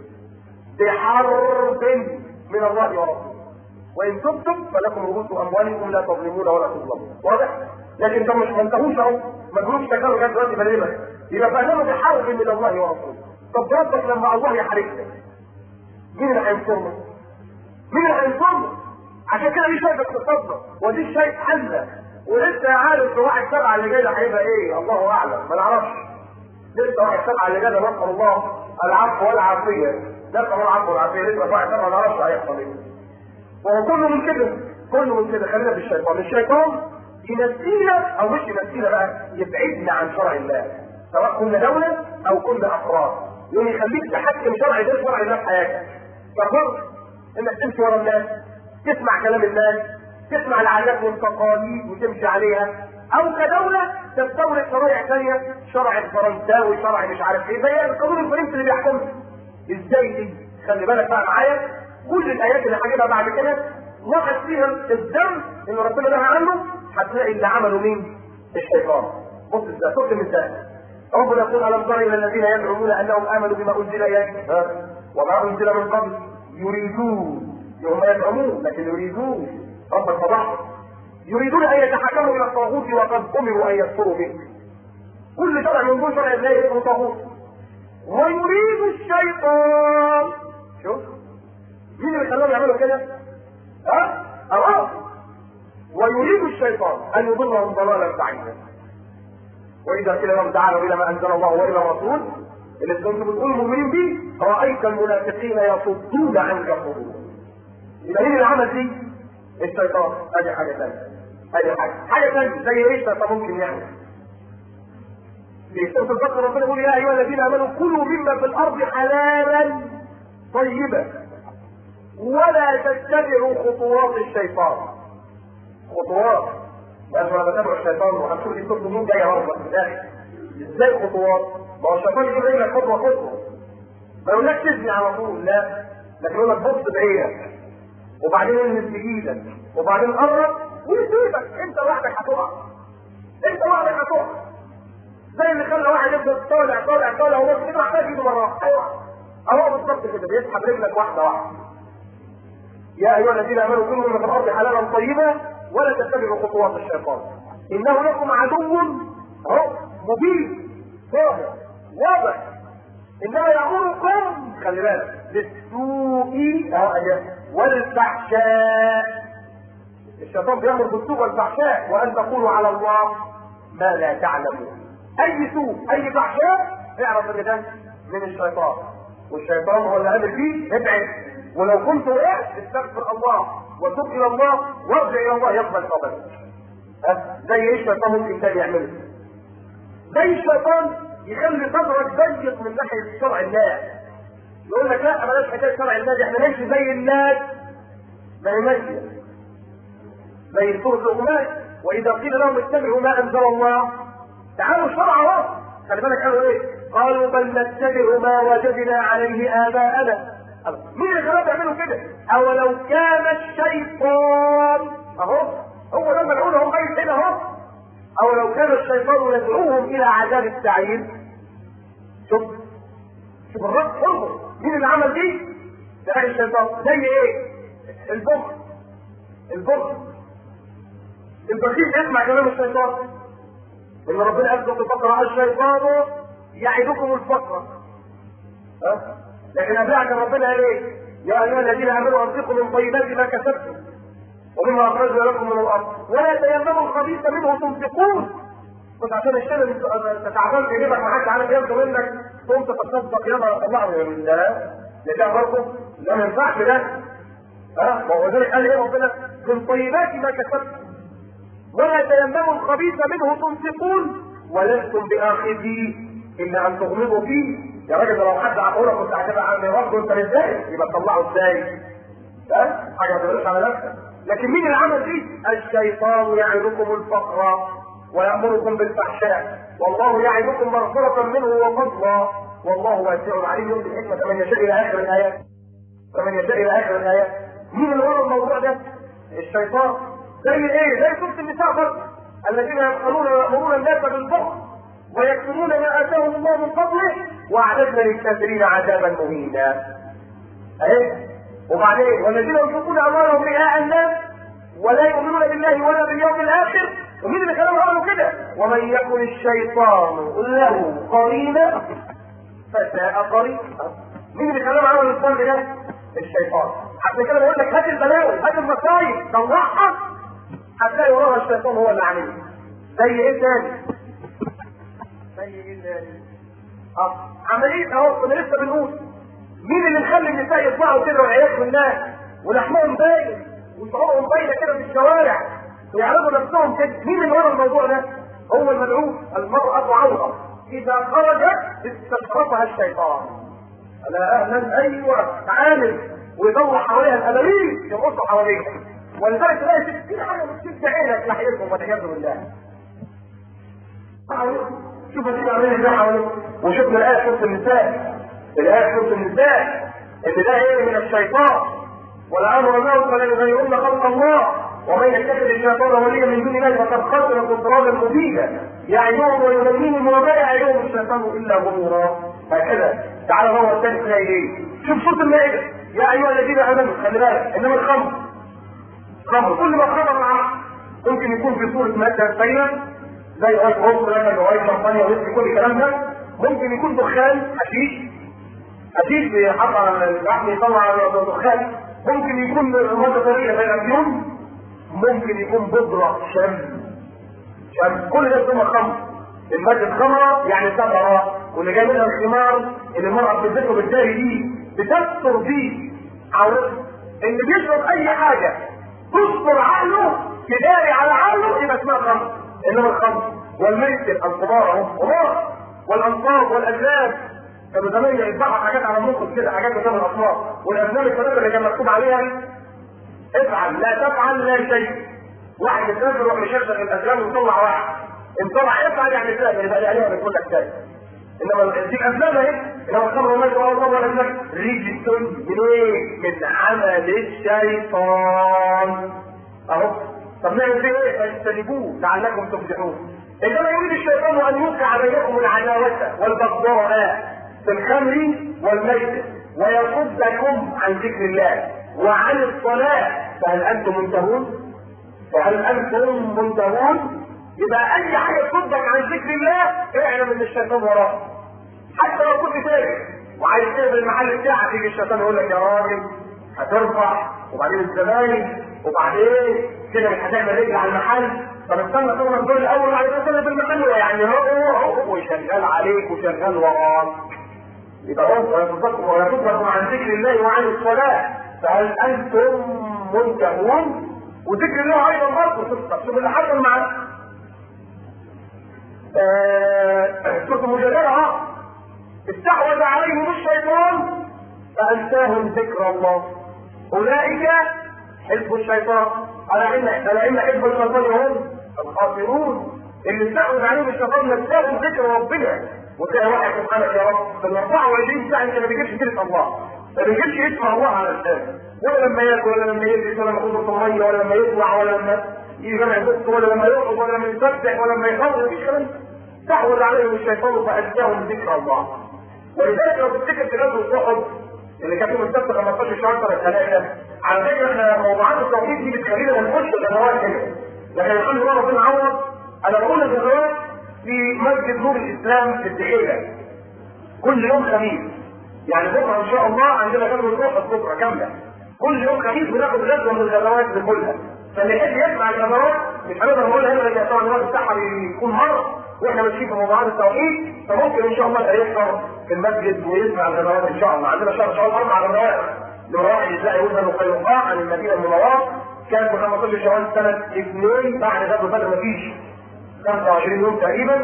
بحرب من الله ورسوله وان تبتم فلكم رؤوس اموالكم لا تظلمون ولا تظلمون واضح لكن انتم مش ما انتهوش اهو ما تقولوش تكرروا لغايه دلوقتي بالربا يبقى فاذنوا بحرب من الله ورسوله طب ربك لما الله يحاربنا مين اللي هينصرنا؟ مين اللي هينصرنا؟ عشان كده دي شايف اقتصادنا ودي شايف حلنا ولسه عارف في واحد سبعه اللي جاي ده هيبقى ايه الله اعلم ما نعرفش لسه واحد سبعه اللي جاي ده نسال الله العفو والعافيه نسال الله العفو والعافيه لسه واحد سبعه ما نعرفش هيحصل ايه وهو كله من كده كله من كده خلينا في الشيطان الشيطان ينسينا او مش ينسينا بقى يبعدنا عن شرع الله سواء كنا دولة او كنا افراد يقول يخليك تحكم شرع غير شرع الله في حياتك ففرض انك تمشي ورا الناس تسمع كلام الناس تسمع العادات والتقاليد وتمشي عليها او كدولة تستورد شرائع ثانية شرع الفرنساوي شرع مش عارف ايه زي القانون الفرنسي اللي بيحكمها ازاي دي خلي بالك بقى معايا كل الايات اللي هجيبها بعد كده لاحظ فيها الذنب اللي ربنا نهى عنه هتلاقي اللي عمله مين؟ الشيطان بص ازاي صوت مثال ربنا يقول الم تر الى الذين يزعمون انهم امنوا بما انزل اليك وما انزل من قبل يريدون هم يزعمون لكن يريدون رب فضحهم يريدون ان يتحكموا الى الطاغوت وقد امروا ان يكفروا به كل شرع من دون شرع الله يكون طاغوت ويريد الشيطان شوف مين اللي خلاهم يعملوا كده؟ ها؟ الله ويريد الشيطان ان يضلهم ضلالا بعيدا واذا قيل لهم تعالوا الى ما انزل الله والى الرسول اللي كنتم بتقولوا مؤمنين به رايت المنافقين يصدون عنك صدورا يبقى مين اللي عمل دي؟ الشيطان ادي حاجه ثانيه ادي حاجه حاجه ثانيه زي ايه الشيطان ممكن يعمل في سوره البقره ربنا يقول يا ايها الذين امنوا كلوا مما في الارض حلالا طيبا ولا تتبعوا خطوات الشيطان خطوات بس انا بتابع الشيطان وهنشوف دي كتب مين جايه برضه في الاخر ازاي خطوات؟ ما هو الشيطان يجيب رجلك خطوه خطوه ما يقولكش تزني على طول لا لكن يقول لك بص بعينك وبعدين المس بايدك وبعدين قرب ويسيبك انت لوحدك هتقع انت لوحدك هتقع زي اللي خلى واحد يفضل طالع طالع طالع وهو كده محتاج ايده مره واحده اهو بالظبط كده بيسحب رجلك واحده واحده يا ايها الذين امنوا كلوا من الارض حلالا طيبا ولا تتبعوا خطوات الشيطان انه لكم عدو اهو مبين ظاهر واضح انما يامركم خلي بالك بالسوء والفحشاء الشيطان بيامر بالسوء والفحشاء وان تقولوا على الله ما لا تعلمون اي سوء اي فحشاء اعرف ان ده من الشيطان والشيطان هو اللي امر فيه ابعد ولو كنت وقعت استغفر الله وتب الى الله وارجع الى الله يقبل توبتك زي ايه الشيطان ممكن تاني يعمله زي الشيطان يخلي صدرك ضيق من ناحيه شرع الله يقول لك لا بلاش حكايه شرع الله دي احنا نمشي زي الناس ما هي ماشيه زي سوره الامهات واذا قيل لهم اتبعوا ما انزل الله تعالوا الشرع اهو خلي بالك قالوا ايه؟ قالوا بل نتبع ما وجدنا عليه اباءنا مين اللي خلاهم يعملوا كده؟ اولو كان الشيطان اهو هو ده ملعون اهو جاي كده اهو اولو كان الشيطان يدعوهم الى عذاب السعير شوف شوف الرب انظر مين اللي عمل دي؟ ده الشيطان زي ايه؟ البخل البخل البخيل يسمع كلام الشيطان ان ربنا قال في الفقره الشيطان يعدكم الفقر ها لكن ابلعك ربنا قال ايه؟ يا ايها الذين امنوا انفقوا من طيبات ما كسبتم ومما اخرجنا لكم من الارض ولا تيمموا الخبيث منه تنفقون كنت عشان الشغل انت تعبان في جيبك ما حدش عارف ياخده منك تقوم تتصدق يلا الله من ده ده برضه لا ما ينفعش ده ها ما هو ذلك قال ايه ربنا من طيبات ما كسبتم ولا تيمموا الخبيث منه تنفقون ولستم باخذيه الا ان تغمضوا فيه يا راجل لو حد عقولك كنت هتبقى عم رب انت ازاي يبقى تطلعه ازاي بس حاجه ما تقولش على نفسك لكن مين اللي عمل دي الشيطان يعدكم الفقر ويأمركم بالفحشاء والله يعدكم مغفرة منه وفضلا والله واسع عليم يؤتي الحكمة من يشاء إلى آخر الآيات فمن يشاء إلى آخر الآيات مين اللي ورا الموضوع ده؟ الشيطان زي ايه؟ زي سورة النساء برضه الذين يبخلون ويأمرون الناس بالبخل ويكتمون ما آتاهم الله من فضله وأعتدنا للكافرين عذابا مهينا. أهي وبعدين والذين ينفقون أموالهم رئاء الناس ولا يؤمنون بالله ولا باليوم الآخر ومين اللي كانوا قالوا كده؟ ومن يكن الشيطان له قرينا فساء قرينا. مين اللي كانوا عملوا الذنب ده؟ الشيطان. عشان كده بقول لك هات البلاوي هات المصايب طلعها هتلاقي وراها الشيطان هو اللي عاملها. زي ايه تاني؟ زي ايه تاني؟ اه عمليه اهو كنا لسه بنقول مين اللي مخلي النساء يطلعوا كده والعياذ بالله ولحمهم باين وشعورهم باينه كده في الشوارع ويعرضوا نفسهم كده مين اللي ورا الموضوع ده؟ هو المدعو المرأة عورة إذا خرجت استشرفها الشيطان ألا أهلا أيوه تعالي ويطلع حواليها الألاليل يرقصوا حواليها ولذلك تلاقي ستين حاجة بتشد عينك ناحيتهم والعياذ بالله شوف دي عاملين ازاي حواليهم وشفنا الآية سورة النساء الآية سورة النساء إن ده إيه من الشيطان ولأمر الموت فلا يغيرن خلق الله ومن يتخذ الشيطان وليا من دون الله فقد خسر خسرانا مبينا يعدهم ويمنيهم وما يعدهم الشيطان الا غرورا هكذا تعالى هو الثاني تلاقي ايه شوف صوت المائده يا ايها الذين امنوا خلي بالك انما الخمر خمر كل ما خمر معاه ممكن يكون في صوره ماده سيئه زي ايس روز مثلا او ايس شمبانيا ويسكي كل الكلام ده ممكن يكون دخان حشيش حشيش بيحط على اللحم يطلع دخان ممكن يكون ماده طريه زي الافيون ممكن يكون بودرة شم شم كل ده ثم خمر المادة خمرة يعني ثمرة واللي جاي منها الخمار اللي المرأة بتلبسه بالداري دي بتستر بيه عورتها اللي بيشرب أي حاجة تستر عقله تداري على عقله يبقى اسمها خمر إنما الخمر والميسر الكبار اهو كبار والأنصاب والأجناب كانوا زمان يذبحوا حاجات على المنقذ كده حاجات قدام الأصناف والأجناب الثلاثة اللي كان مكتوب عليها افعل لا تفعل لا شيء واحد يسافر يروح يشغل الازلام ويطلع واحد ان طلع افعل يعني سافر يبقى عليها بتقول لك سافر انما دي الازلام اهي انما الخمر والمجد والله الله لك ريج من ايه؟ من عمل الشيطان اهو طب نعمل فيه ايه؟ فاجتنبوه لعلكم تفلحون انما يريد الشيطان ان يوقع بينكم العداوه والبغضاء في الخمر والميت ويصدكم عن ذكر الله وعن الصلاة فهل أنتم منتهون؟ فهل أنتم منتهون؟ يبقى أي حاجة تصدك عن ذكر الله اعلم إن الشيطان وراك. حتى لو كنت تاجر وعايز تقفل المحل بتاعك يجي الشيطان يقول لك يا راجل هترفع وبعدين الزباين وبعدين كده مش هتعمل رجل على المحل طب استنى تغلق الدور الاول وبعد كده في المحل يعني هو هو شغال عليك وشغال وراك يبقى هو ويصدقكم ويصدقكم عن ذكر الله وعن الصلاه فهل انتم منتهون وذكر الله ايضا برضه تصدق شوف اللي حصل مع سوره المجادله استحوذ عليهم الشيطان فانساهم ذكر الله اولئك حزب الشيطان الا ان الا ان حزب الشيطان هم الخاسرون اللي استحوذ عليهم الشيطان نساهم ذكر ربنا وتلاقي واحد سبحانك يا رب في ال 24 ساعه انت ما بيجيبش سيره الله ما بيجيبش اسم الله على لسانه ولا لما ياكل ولا لما يلبس ولا لما يخرج الميه ولا لما يطلع ولا لما يجي جمع البث ولا لما يقعد ولا لما يسبح ولا لما يخرج مفيش كلام استحوذ عليهم الشيطان فانساهم ذكر الله ولذلك لو تفتكر في غزوه احد اللي كانت يوم السبت 15 شهر سنه ثلاثه على فكره احنا موضوعات التوحيد دي بتخلينا نخش غزوات هنا لكن الحمد لله ربنا عوض انا بقول الغزوات في مسجد نور الاسلام في الدحيله كل يوم خميس يعني بكره ان شاء الله عندنا غزوه احد بكره كامله كل يوم خميس بناخد غزوه من الغزوات دي كلها فاللي يحب يسمع الغزوات مش هنقدر نقولها هنا لان طبعا الوقت بتاعها بيكون مره واحنا ماشيين في موضوعات التوحيد فممكن ان شاء الله يبقى يحضر في المسجد ويسمع الغزوات ان شاء الله عندنا شهر شهر اربع غزوات لمراحل الاسلام يوزن وقيلقاع عن المدينه المنوره كان في 15 شوال سنه اثنين بعد غزوه بدر مفيش 25 يوم تقريبا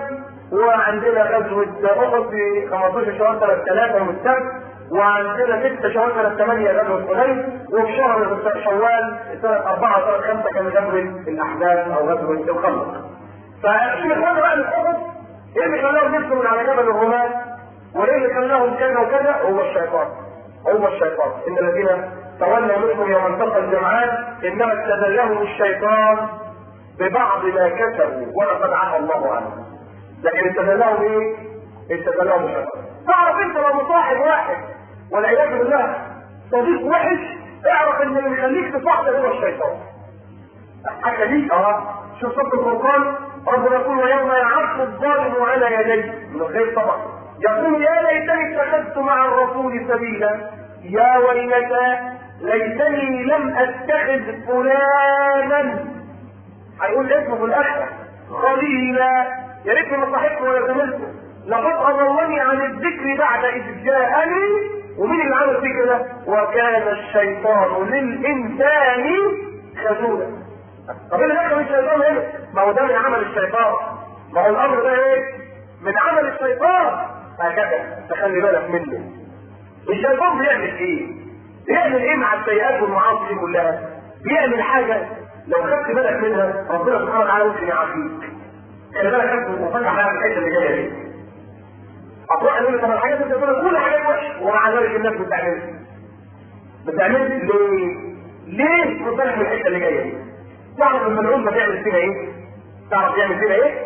وعندنا غزوة أحد في 15 شهر سنة 3 يوم السبت وعندنا 6 شهر سنة 8 غزوة حنين وفي شهر شوال سنة 4 سنة 5 كان غزوة الأحزاب أو غزوة الخندق. فشوف الإخوان بقى الأحد إيه اللي خلاهم يدخلوا من على جبل الرماة؟ وإيه اللي خلاهم كذا وكذا؟ هو الشيطان. هو الشيطان إن الذين تولوا منكم يوم التقى الجمعان إنما استدلهم الشيطان ببعض ما كسبوا ولقد عفى الله عنهم. لكن استدلهم ايه؟ استدلهم الشيطان. تعرف انت لو مصاحب واحد والعياذ بالله صديق وحش اعرف ان اللي يخليك تصاحبه هو الشيطان. حتى ليك اه شوف سوره الفرقان ربنا يقول ويوم يعض الظالم على يديه من غير طبعا يقول يا ليتني اتخذت مع الرسول سبيلا يا ويلتى ليتني لم اتخذ فلانا هيقول اسمه في الاخره خليلا يا ريتني ما صاحبته ولا زميلته لقد اضلني عن الذكر بعد اذ جاءني ومين اللي عمل فيه كده؟ وكان الشيطان للانسان خذولا طب اللي دخل الشيطان هنا ما هو ده من عمل الشيطان ما هو الامر ده ايه؟ من عمل الشيطان هكذا تخلي بالك منه الشيطان بيعمل ايه؟ بيعمل ايه مع السيئات والمعاصي دي كلها؟ بيعمل حاجه لو خدت بالك منها ربنا سبحانه وتعالى ممكن يعافيك خلي بالك انت وفتح بقى الحته اللي جايه دي هتروح تقول طب الحاجات اللي بتقولها كل حاجات وحشه ومع ذلك الناس بتعملها بتعملها ليه؟ ليه؟ خد بالك من الحته اللي جايه دي تعرف الملعون ده بيعمل فينا ايه؟ تعرف يعمل فينا ايه؟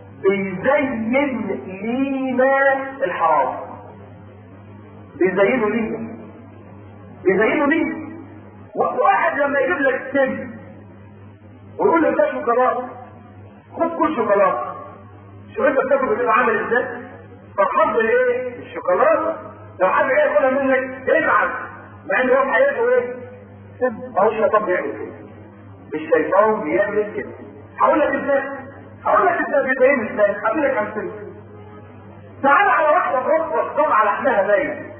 بيزين لينا الحرام بيزينه لينا بيزينه لينا واحد لما يجيب لك سن ويقول لك ده شوكولاته خد كل شوكولاته شوف انت بتاكل بتبقى عامل ازاي؟ فرحان بالايه؟ الشوكولاته لو حد جاي ياكلها منك ازعل مع ان هو في حياته ايه؟ سن ما هو الشيطان بيعمل كده الشيطان بيعمل كده هقول لك ازاي هقول لك ازاي بيبين ازاي هقول لك امثله تعال على واحده رفض طبعا لحمها باين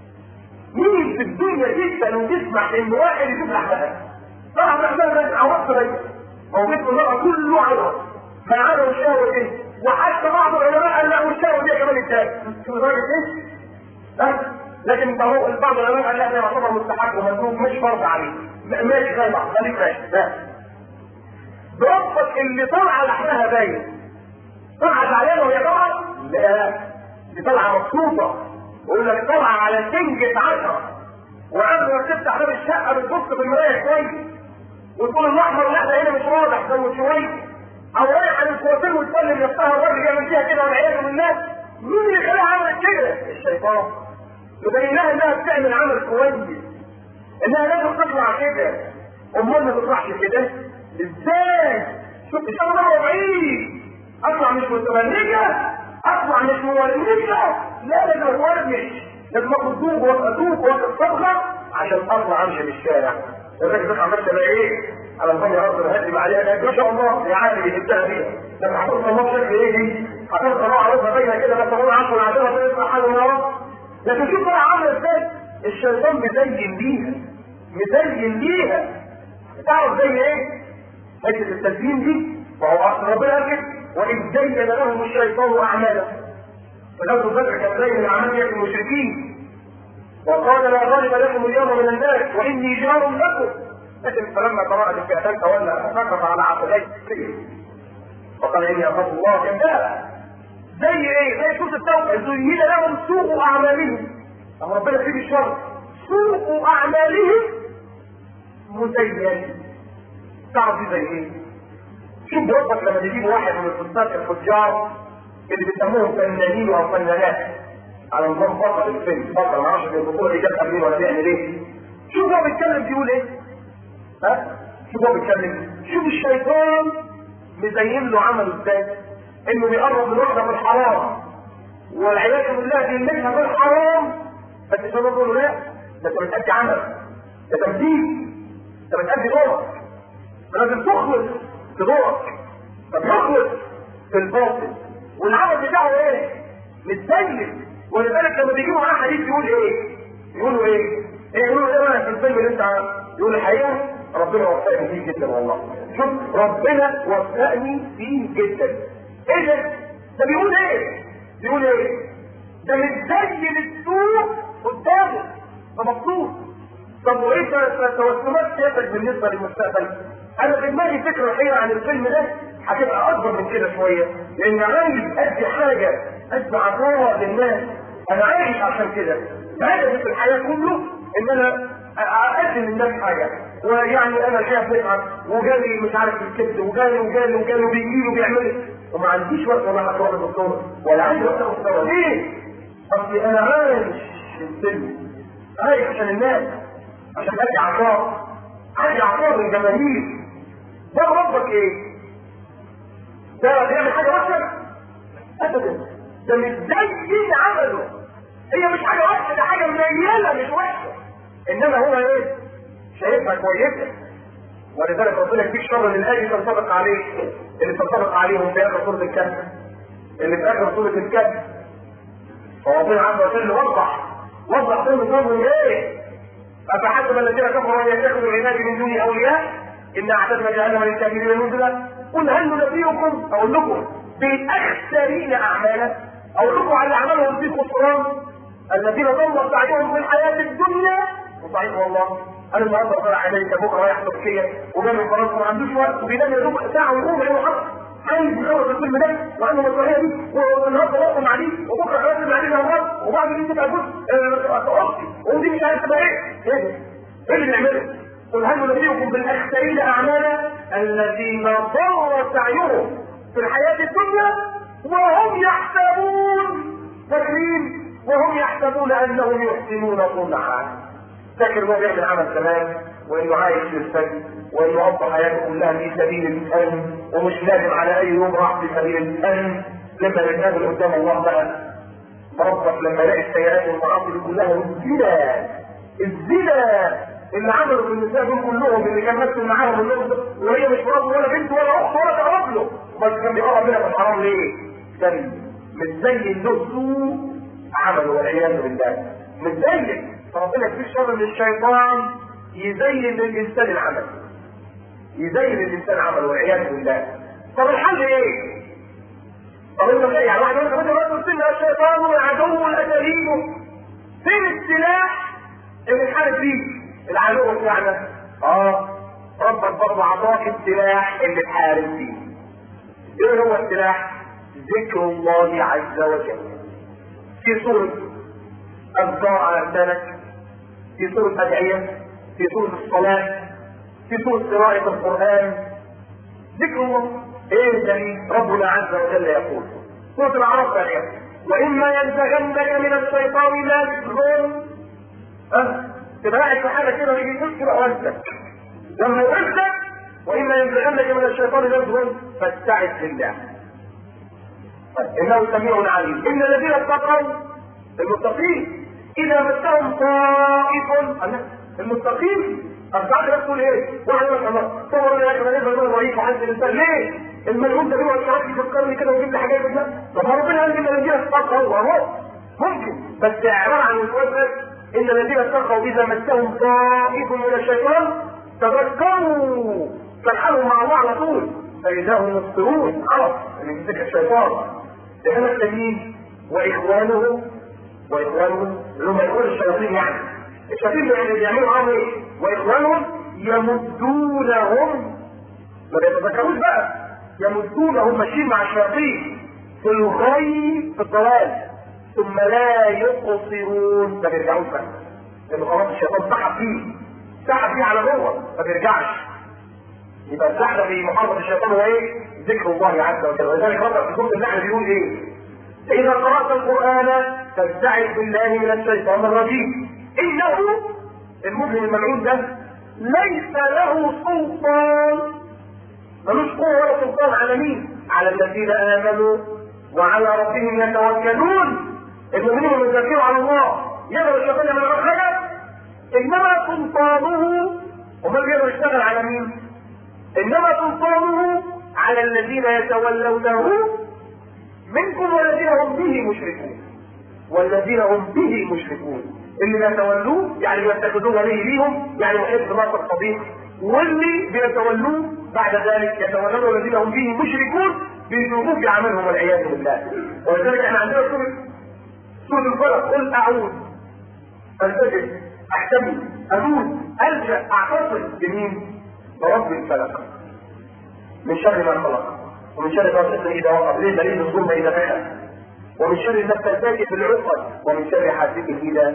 مين في الدنيا جدا وتسمع ان واحد يجيب لحمها طبعا لحمها باين عورت باين هو بيت المرأة كله عورت ما عدا الشهوة دي وحتى بعض العلماء قال لا والشهوة دي كمان التاني شوف الراجل ايه؟ ها؟ لكن بعض العلماء قال لا ده يعتبر مستحب ومندوب مش فرض عليه ماشي زي بعض خليك ماشي لا بربك اللي طالعه لحمها باين طالعه زعلانه وهي طالعه لا دي طالعه مبسوطه يقول لك طالعه على سنجة عشرة وقبل ما تفتح باب الشقه بتبص في المرايه كويس وتقول الاحمر لا ده هنا مش واضح زود شويه او رايح على الكوافير وتسلم نفسها الراجل يعمل فيها كده والعياذ بالله مين اللي خلاها عملت كده؟ الشيطان يبين لها انها بتعمل عمل كويس انها لازم تطلع كده امال ما تطلعش كده ازاي شوف الشغل ده بعيد اطلع مش متبرجه اطلع مش مورجه لا لازم اورج لازم اخد دوب وادوب واخد صبغه عشان اطلع امشي في الشارع الراجل ده عملت بقى ايه على الفنيا رب هدي عليها ما شاء الله يا عالم جبتها فيها لما هتوصل الله بشكل ايه دي هتوصل الله عروضها باينه كده بس هو عشان عشان تطلع حاجه من ورا لكن شوف بقى عامله ازاي الشيطان مزين ليها مزين ليها تعرف زي ايه؟ حته التزيين دي وهو ربنا قال كده وإذ زين لهم الشيطان أعمالهم فلو تفرق كان زي من أعمال المشركين وقال لا غالب لكم اليوم من الناس وإني جار لكم لكن فلما قرأت الفئتان تولى سقط على عقبيه وقال إني أخاف الله كذاب زي إيه؟ زي سورة التوبة زين لهم سوء أعمالهم أما ربنا فيه الشر سوء أعمالهم مزين تعرف زي ايه؟ شوف ربك لما تجيب واحد من الفساد الفجار اللي بيسموهم فنانين او فنانات على نظام بطل الفيلم بطل ما اعرفش البطوله دي جت مين ولا بيعمل ايه شوف هو بيتكلم بيقول ايه ها شوف هو بيتكلم شوف الشيطان مزين له عمله ازاي انه بيقرب من واحده من الحرام والعياذ بالله بيملكها بالحرام بس الشيطان بيقول له لا ده انت بتأدي عمل ده تمثيل انت بتأدي دورك لازم تخلص في دورك طب يخلص في الباطل والعمل بتاعه ايه؟ متزين ولذلك لما بيجيبوا معاه حديث يقول ايه؟ يقولوا ايه؟ ايه يقولوا ايه بقى في الفيلم اللي انت يقول الحقيقه ربنا وفقني فيه جدا والله شوف ربنا وفقني فيه جدا ايه ده؟ ده بيقول ايه بيقول ايه ده متزين السوق قدامه فمبسوط طب وايه توسمات سيادتك بالنسبه للمستقبل انا في دماغي فكره الحقيقه عن الفيلم ده هتبقى اكبر من كده شويه لان عايز ادي حاجه ادي عطاء للناس انا عايش عشان كده هدفي في الحياه كله ان انا اقدم للناس حاجه ويعني انا الحقيقه بنتعب وجالي مش عارف الكبد وجالي وجالي وجالي وبيجي له بيعمل وما عنديش وقت ولا هتروح للدكتور ولا عندي وقت اخد دواء ليه؟ اصلي انا عايش في السن عايش عشان الناس عشان ادي عطاء ادي عطاء للجماهير ده ربك ايه؟ ده بيعمل حاجه وحشه؟ ابدا ده مش زي عمله هي مش حاجه وحشه ده حاجه منيله مش وحشه انما هو ايه؟ شايفها كويسه ولذلك ربنا يكفيك شر للاجل تنطبق عليه اللي تنطبق عليهم في اخر سوره الكهف اللي في اخر سوره الكهف فربنا عز وجل وضح وضح سن صبرهم ايه؟ افحسب الذين كفروا ان يتخذوا العباد من دوني اولياء ان اعتدنا جهنم للكافرين نزلا قل هل ننبئكم اقول لكم بالاخسرين اعمالا اقول لكم على اعمالهم في خسران الذين ضل سعيهم في الحياه الدنيا وصحيح والله انا النهارده طالع امريكا بكره رايح تركيا وجاي من فرنسا ما عندوش وقت وبينام يا دوب ساعه وربع يوم عايز يخلص الفيلم ده وعنده مسؤوليه دي والنهارده واقف مع دي وبكره هيقف مع دي الامراض وبعد دي تبقى جزء اختي ودي مش عارف تبقى ايه؟ ايه ده؟ ايه اللي بنعمله؟ قل هل ننبئكم بالاخسرين اعمالا الذين ضل سعيهم في الحياه الدنيا وهم يحسبون فاكرين وهم يحسبون انهم يحسنون صنعا فاكر انه بيعمل عمل كمان وانه عايش في الفجر وانه قضى حياته كلها في سبيل الامن ومش لازم على اي يوم راح في سبيل الامن لما نتقابل قدام الله بقى ربك لما يلاقي السيئات والمعاصي دي كلها الزنا الزنا اللي عملوا في النساء دول كلهم اللي كان مثل معاهم النص وهي مش مرض ولا بنت ولا اخت ولا تقرب له بس كان بيقرب منها في الحرام ليه؟ كان متزين له سوء عمله والعياذ بالله متزين فربنا يكفيه شر من الشيطان يزين للانسان العمل يزين للانسان عمل والعياذ بالله طب الحل ايه؟ طب انت يعني واحد يقول لك انت قلت الشيطان والعدو الاساليب فين السلاح اللي نحارب بيه؟ العدو بتاعنا اه ربك برضه عطاك السلاح اللي تحارب بيه ايه هو السلاح؟ ذكر الله عز وجل في سورة أذكار على لسانك في سورة أدعية في سورة الصلاة في سورة قراءة القرآن ذكر الله ايه الدليل ربنا عز وجل يقول سورة الأعراف ثانية وإما ينزغنك من الشيطان نزغ أه تبقى قاعد في حالة كده ويجي يذكر أوانتك لما يقولك وإما ينزغنك من الشيطان نزغ فاستعذ بالله إنه سميع عليم إن الذين اتقوا المتقين إذا مسهم طائف المستقيم أرجعت بس تقول إيه؟ واحد يقول الله صور يا أخي أنا نقدر نوريك عند الإنسان ليه؟ الملعون ده بيقعد ساعات يفكرني كده ويجيب لي حاجات كده طب ما ربنا قال إن الذين اتقوا أهو ممكن بس إعراب عن الوزن إن الذين اتقوا إذا مسهم طائف من الشيطان تذكروا فالحالهم مع الله على طول فإذا هم مبصرون عرف إن يمسك الشيطان إحنا التانيين وإخوانه واخوانهم اللي هم يقول الشياطين يعني الشياطين يعني بيعملوا معاهم ايه؟ واخوانهم يمدونهم ما بيتذكروش بقى يمدونهم ماشيين مع الشياطين في الغي في الضلال ثم لا يقصرون ما بيرجعوش بقى لان خلاص الشيطان سحب فيه سحب فيه على جوه ما بيرجعش يبقى السحب في محاربه الشيطان هو ايه؟ ذكر الله عز وجل ولذلك ربنا في سوره النحل بيقول ايه؟ إذا قرأت القرآن فاستعذ بالله من الشيطان الرجيم إنه المسلم الملعون ده ليس له سلطان ملوش قوة ولا سلطان على مين؟ على الذين آمنوا وعلى ربهم يتوكلون المؤمنين المتوكلون على الله يقدر الشيطان يعمل حاجة إنما سلطانه ومن يقدر يشتغل على مين؟ إنما سلطانه على الذين يتولونه منكم والذين هم به مشركون والذين هم به مشركون اللي بيتولوه يعني بيتخذون ولي ليهم يعني محب ناصر صديق واللي بيتولوه بعد ذلك يتولون الذين هم به مشركون بذنوب يعملهم والعياذ بالله ولذلك احنا عندنا سوره سوره الفلق قل اعوذ الفجر احتمي اموت الجا اعتصم بمين؟ برب الفلق من شر ما خلق ومن شر غاسق اذا وقب ليه دليل الظلم اذا دخل ومن شر النفاثات في العقد ومن شر حاسد اذا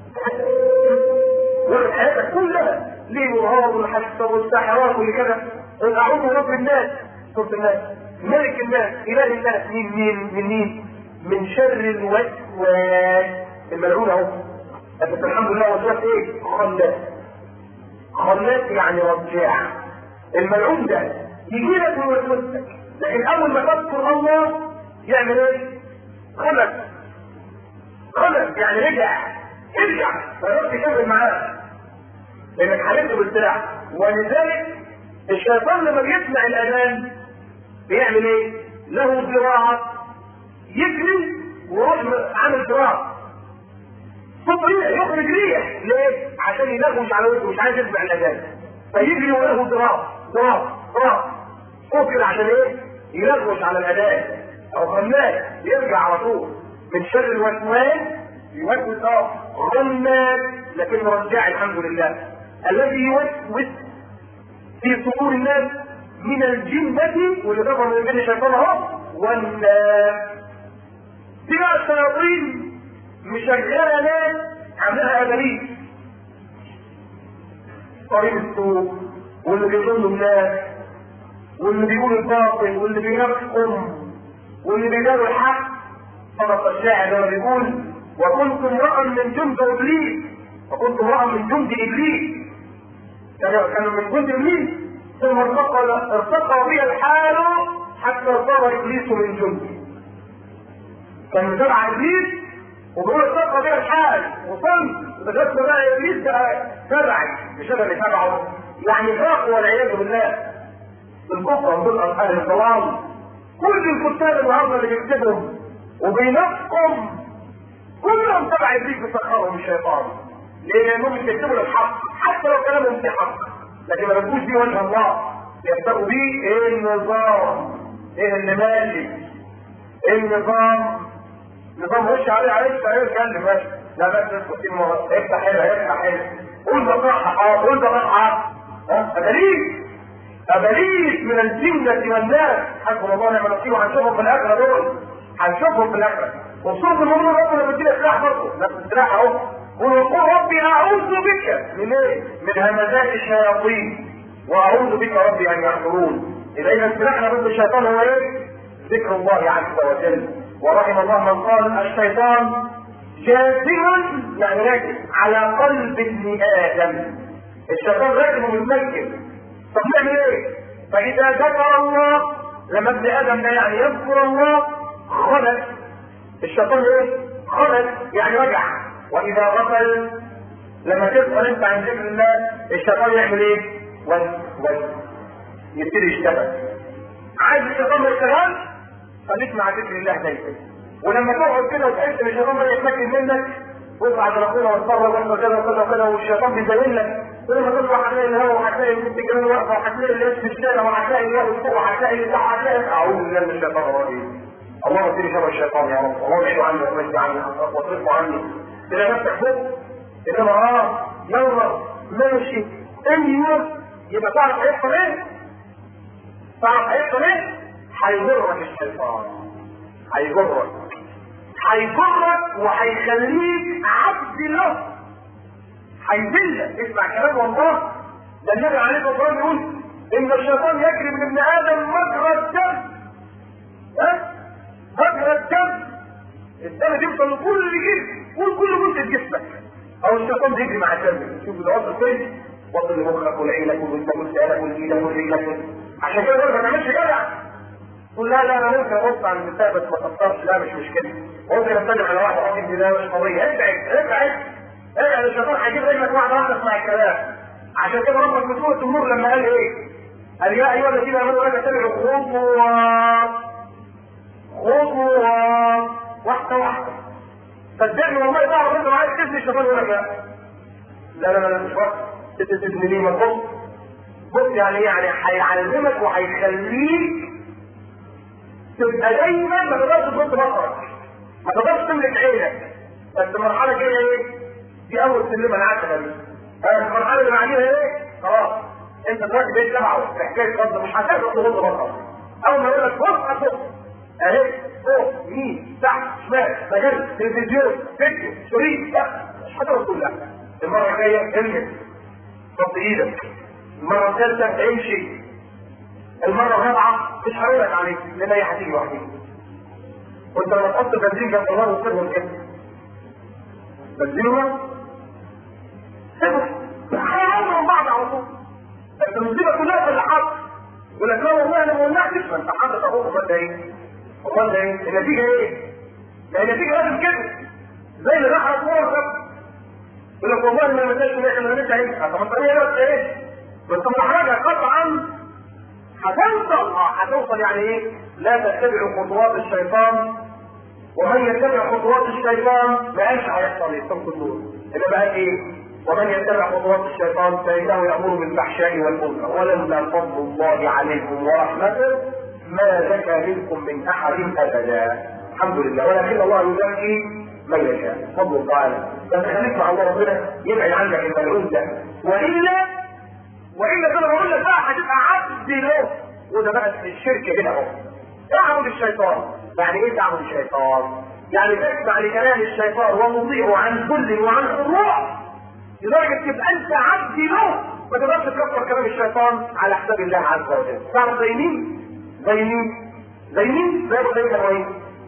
واخد حياتك كلها ليل ونهار والحسد والساحرات والكذا قل اعوذ برب الناس سوره الناس ملك الناس اله الناس مين مين من مين من شر الوسواس الملعون اهو بس الحمد لله وسواس ايه خلاص خلاص يعني رجاع الملعون ده يجي لك من وسوستك لكن اول ما تذكر الله يعمل ايه خلص خلص يعني رجع ارجع ما تقدرش تكمل معاه لانك حالته بالسلاح ولذلك الشيطان لما بيسمع الاذان بيعمل ايه؟ له ذراع يجري ويروح عامل ذراع صوت ريح يخرج ريح ليه؟ عشان ينغوش على وجهه مش عايز يسمع الاذان فيجري وله ذراع ذراع ذراع صوت كده عشان ايه؟ ينغوش على الاذان او غماز يرجع على طول من شر الوسواس يوسوس اه غماز لكن رجع الحمد لله الذي يوسوس في صدور الناس من الجنة واللي كفر من الجن الشيطان اهو والناس دي بقى الشياطين مشغلة ناس عاملاها اباليس طريق السوق واللي بيضل الناس واللي بيقول الباطل واللي بينافقهم واللي بيداروا الحق صدق الشاعر لما بيقول وكنت امرأ من جند ابليس وكنت امرأ من جند ابليس كانوا من جند ابليس ثم ارتقى ارتقى بي الحال حتى صار ابليس من جندي كان تبع ابليس وبيقول ارتقى بي الحال وصلت لغايه ما بقى ابليس بقى تبعي مش انا اللي تبعه يعني فاق والعياذ بالله الكفر دول اهل الضلال كل الكتاب النهارده اللي بيكتبهم وبينافقهم كلهم تبع ابليس بيسخرهم الشيطان ليه؟ لانهم بيكتبوا الحق حتى لو كلامهم في حق لكن ما بيكونش بيه وجه الله يبتغوا بيه ايه النظام ايه اللي ماشي ايه النظام نظام وش عليه عليك ايه اتكلم ماشي لا بس اسكت كلمه افتح هنا افتح هنا قول بصراحه اه قول بصراحه ها ابليس ابليس من الجنه والناس حسبنا الله ونعم الوكيل وهنشوفهم في الاخره دول هنشوفهم في الاخره وصوت المؤمن ربنا بيدينا سلاح برضه نفس السلاح اهو ويقول ربي اعوذ بك من ايه؟ من همزات الشياطين واعوذ بك ربي ان يحضرون اذا سلاحنا ضد الشيطان هو ايه؟ ذكر الله عز وجل ورحم الله من قال الشيطان جاثم يعني راكب على قلب ابن ادم الشيطان راكب ومتمكن طب نعمل ايه؟ فاذا ذكر الله لما ابن ادم ده يعني يذكر الله خلت الشيطان ايه؟ خلت يعني رجع واذا غفل لما تغفل انت عن ذكر الله الشيطان يعمل ايه؟ وز وز يبتدي يشتغل عايز الشيطان ما يشتغلش خليك مع ذكر الله دايما ولما تقعد كده وتحس ان الشيطان بدا يتمكن منك واطلع على ربنا واتفرج واحنا كذا وكذا وكذا والشيطان بيزين لك كل ما تطلع هتلاقي الهوا وهتلاقي البنت الجميل واقفه وهتلاقي الناس في الشارع وهتلاقي الواحد فوق وهتلاقي اللي تحت هتلاقي اعوذ بالله من الشيطان الرجيم اللهم اديني شر الشيطان يا رب اللهم ابعده عني وابعد عني واصرفه عني تلاقي نفسك فوق انما اه يلا ماشي ايوه يبقى تعرف هيحصل ايه؟ تعرف هيحصل ايه؟ هيجرك الشيطان هيجرك هيجرك وهيخليك عبد له هيذلك اسمع كلام والله ده النبي عليه الصلاه والسلام يقول ان الشيطان يجري من ابن ادم مجرى الدم ها مجرى الدم الدم بيوصل لكل جسم كل كل جزء جسمك او الشيطان بيجري مع الدم شوف ده وصل فين وصل لمخك ولعينك ولودك ولسانك ولإيدك ولرجلك عشان كده ما تعملش جدع قول لا لا انا ممكن ابص على النساء بس ما تقصرش لا مش مشكله ممكن استلم على واحده اقول دي لا مش قضيه ابعد ابعد ابعد الشيطان هيجيب رجلك واحده واحده اسمع الكلام عشان كده ربك في سوره النور لما قال ايه؟ قال يا ايها الذين امنوا لا تتبعوا خطوات خطوات واحده واحده صدقني والله تعرف انت عايز تبني الشيطان يقول لك لا لا لا لا مش وقت تبني ليه ما تبص بص يعني يعني هيعلمك وهيخليك تبقى دايما ما تقدرش تغض بصرك ما تقدرش تملك عينك بس المرحله الجايه ايه؟ دي اول سلمه العتبه دي المرحله اللي بعديها ايه؟ خلاص انت دلوقتي بقيت تبعه في حكايه غض مش هتقدر تغض بصرك اول ما يقول لك بص هتبص اهي فوق يمين تحت شمال مجال تلفزيون فيديو شريط مش هتقدر تقول لا المره الجايه المس حط ايدك المره الثالثه امشي المره الرابعه مش هقول لك عليك لان هي هتيجي لوحدها وانت لما تحط بنزين جنب النار وتسيبهم كده بنزينهم سيبهم هيعملوا من بعض على طول بس المصيبه كلها في اللي حصل يقول لك لا والله انا ما ولعتش ما انت حاطط اهو امال ده ايه؟ امال ده ايه؟ النتيجه ايه؟ ما النتيجه لازم كده زي اللي راح رسول يقول لك والله ما نسيتش ان احنا نرجع هنا طب انت ايه بس ايه؟ بس محرجه قطعا هتوصل اه هتوصل يعني ايه؟ لا تتبعوا خطوات الشيطان ومن يتبع خطوات الشيطان ما قالش هيحصل ايه؟ صوت النور انما قال ايه؟ ومن يتبع خطوات الشيطان فانه يامر بالفحشاء والمنكر ولولا فضل الله عليكم ورحمته ما زكى منكم من احد ابدا الحمد لله ولكن الله يزكي من يشاء فضل الله عليه بس خليك مع الله ربنا يبعد عنك الملعون ده والا والا كده بقول لك بقى هتبقى عبد له وده بقى الشرك هنا اهو تعبد الشيطان يعني ايه تعبد الشيطان؟ يعني تسمع لكلام الشيطان ومطيعه عن كل وعن خضوع لدرجه تبقى انت عبد له ما تقدرش تكفر كلام الشيطان على حساب الله عز وجل تعرف زي مين؟ زي مين؟ زي مين؟ زي سيدنا ابراهيم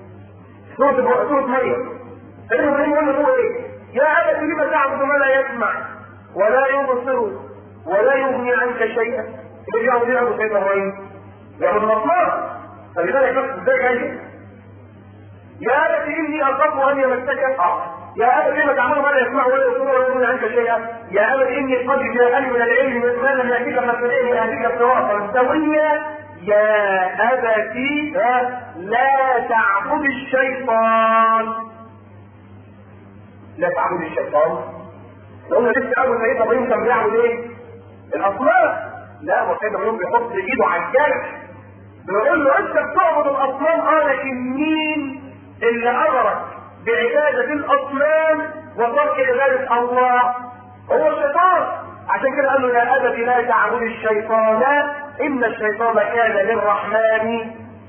سورة سورة مريم سيدنا ابراهيم يقول له هو ايه؟ يا ابت لم تعبد ما لا يسمع ولا يبصر ولا يغني عنك شيئا اللي يعبد يعبد سيدنا ابراهيم يعبد الاصنام فلذلك نفس ازاي جاي يا ابت اني اخاف ان يمسك اه يا ابت لما تعمل ما لا يسمع ولا يبصر ولا يغني عنك شيئا يا ابت اني قد جاءني من العلم ما لم ياتيك مثلين ياتيك صراطا سويا يا ابت لا تعبد الشيطان لا تعبد الشيطان قلنا لسه اول سيدنا ابراهيم كان بيعبد ايه؟ الاصنام لا هو سيدنا ابراهيم بيحط ايده على الجرح بيقول له انت بتعبد الاصنام اه لكن مين اللي امرك بعباده الاصنام وترك عباده الله هو الشيطان عشان كده قال له يا ابت لا تعبد الشيطان ان الشيطان كان للرحمن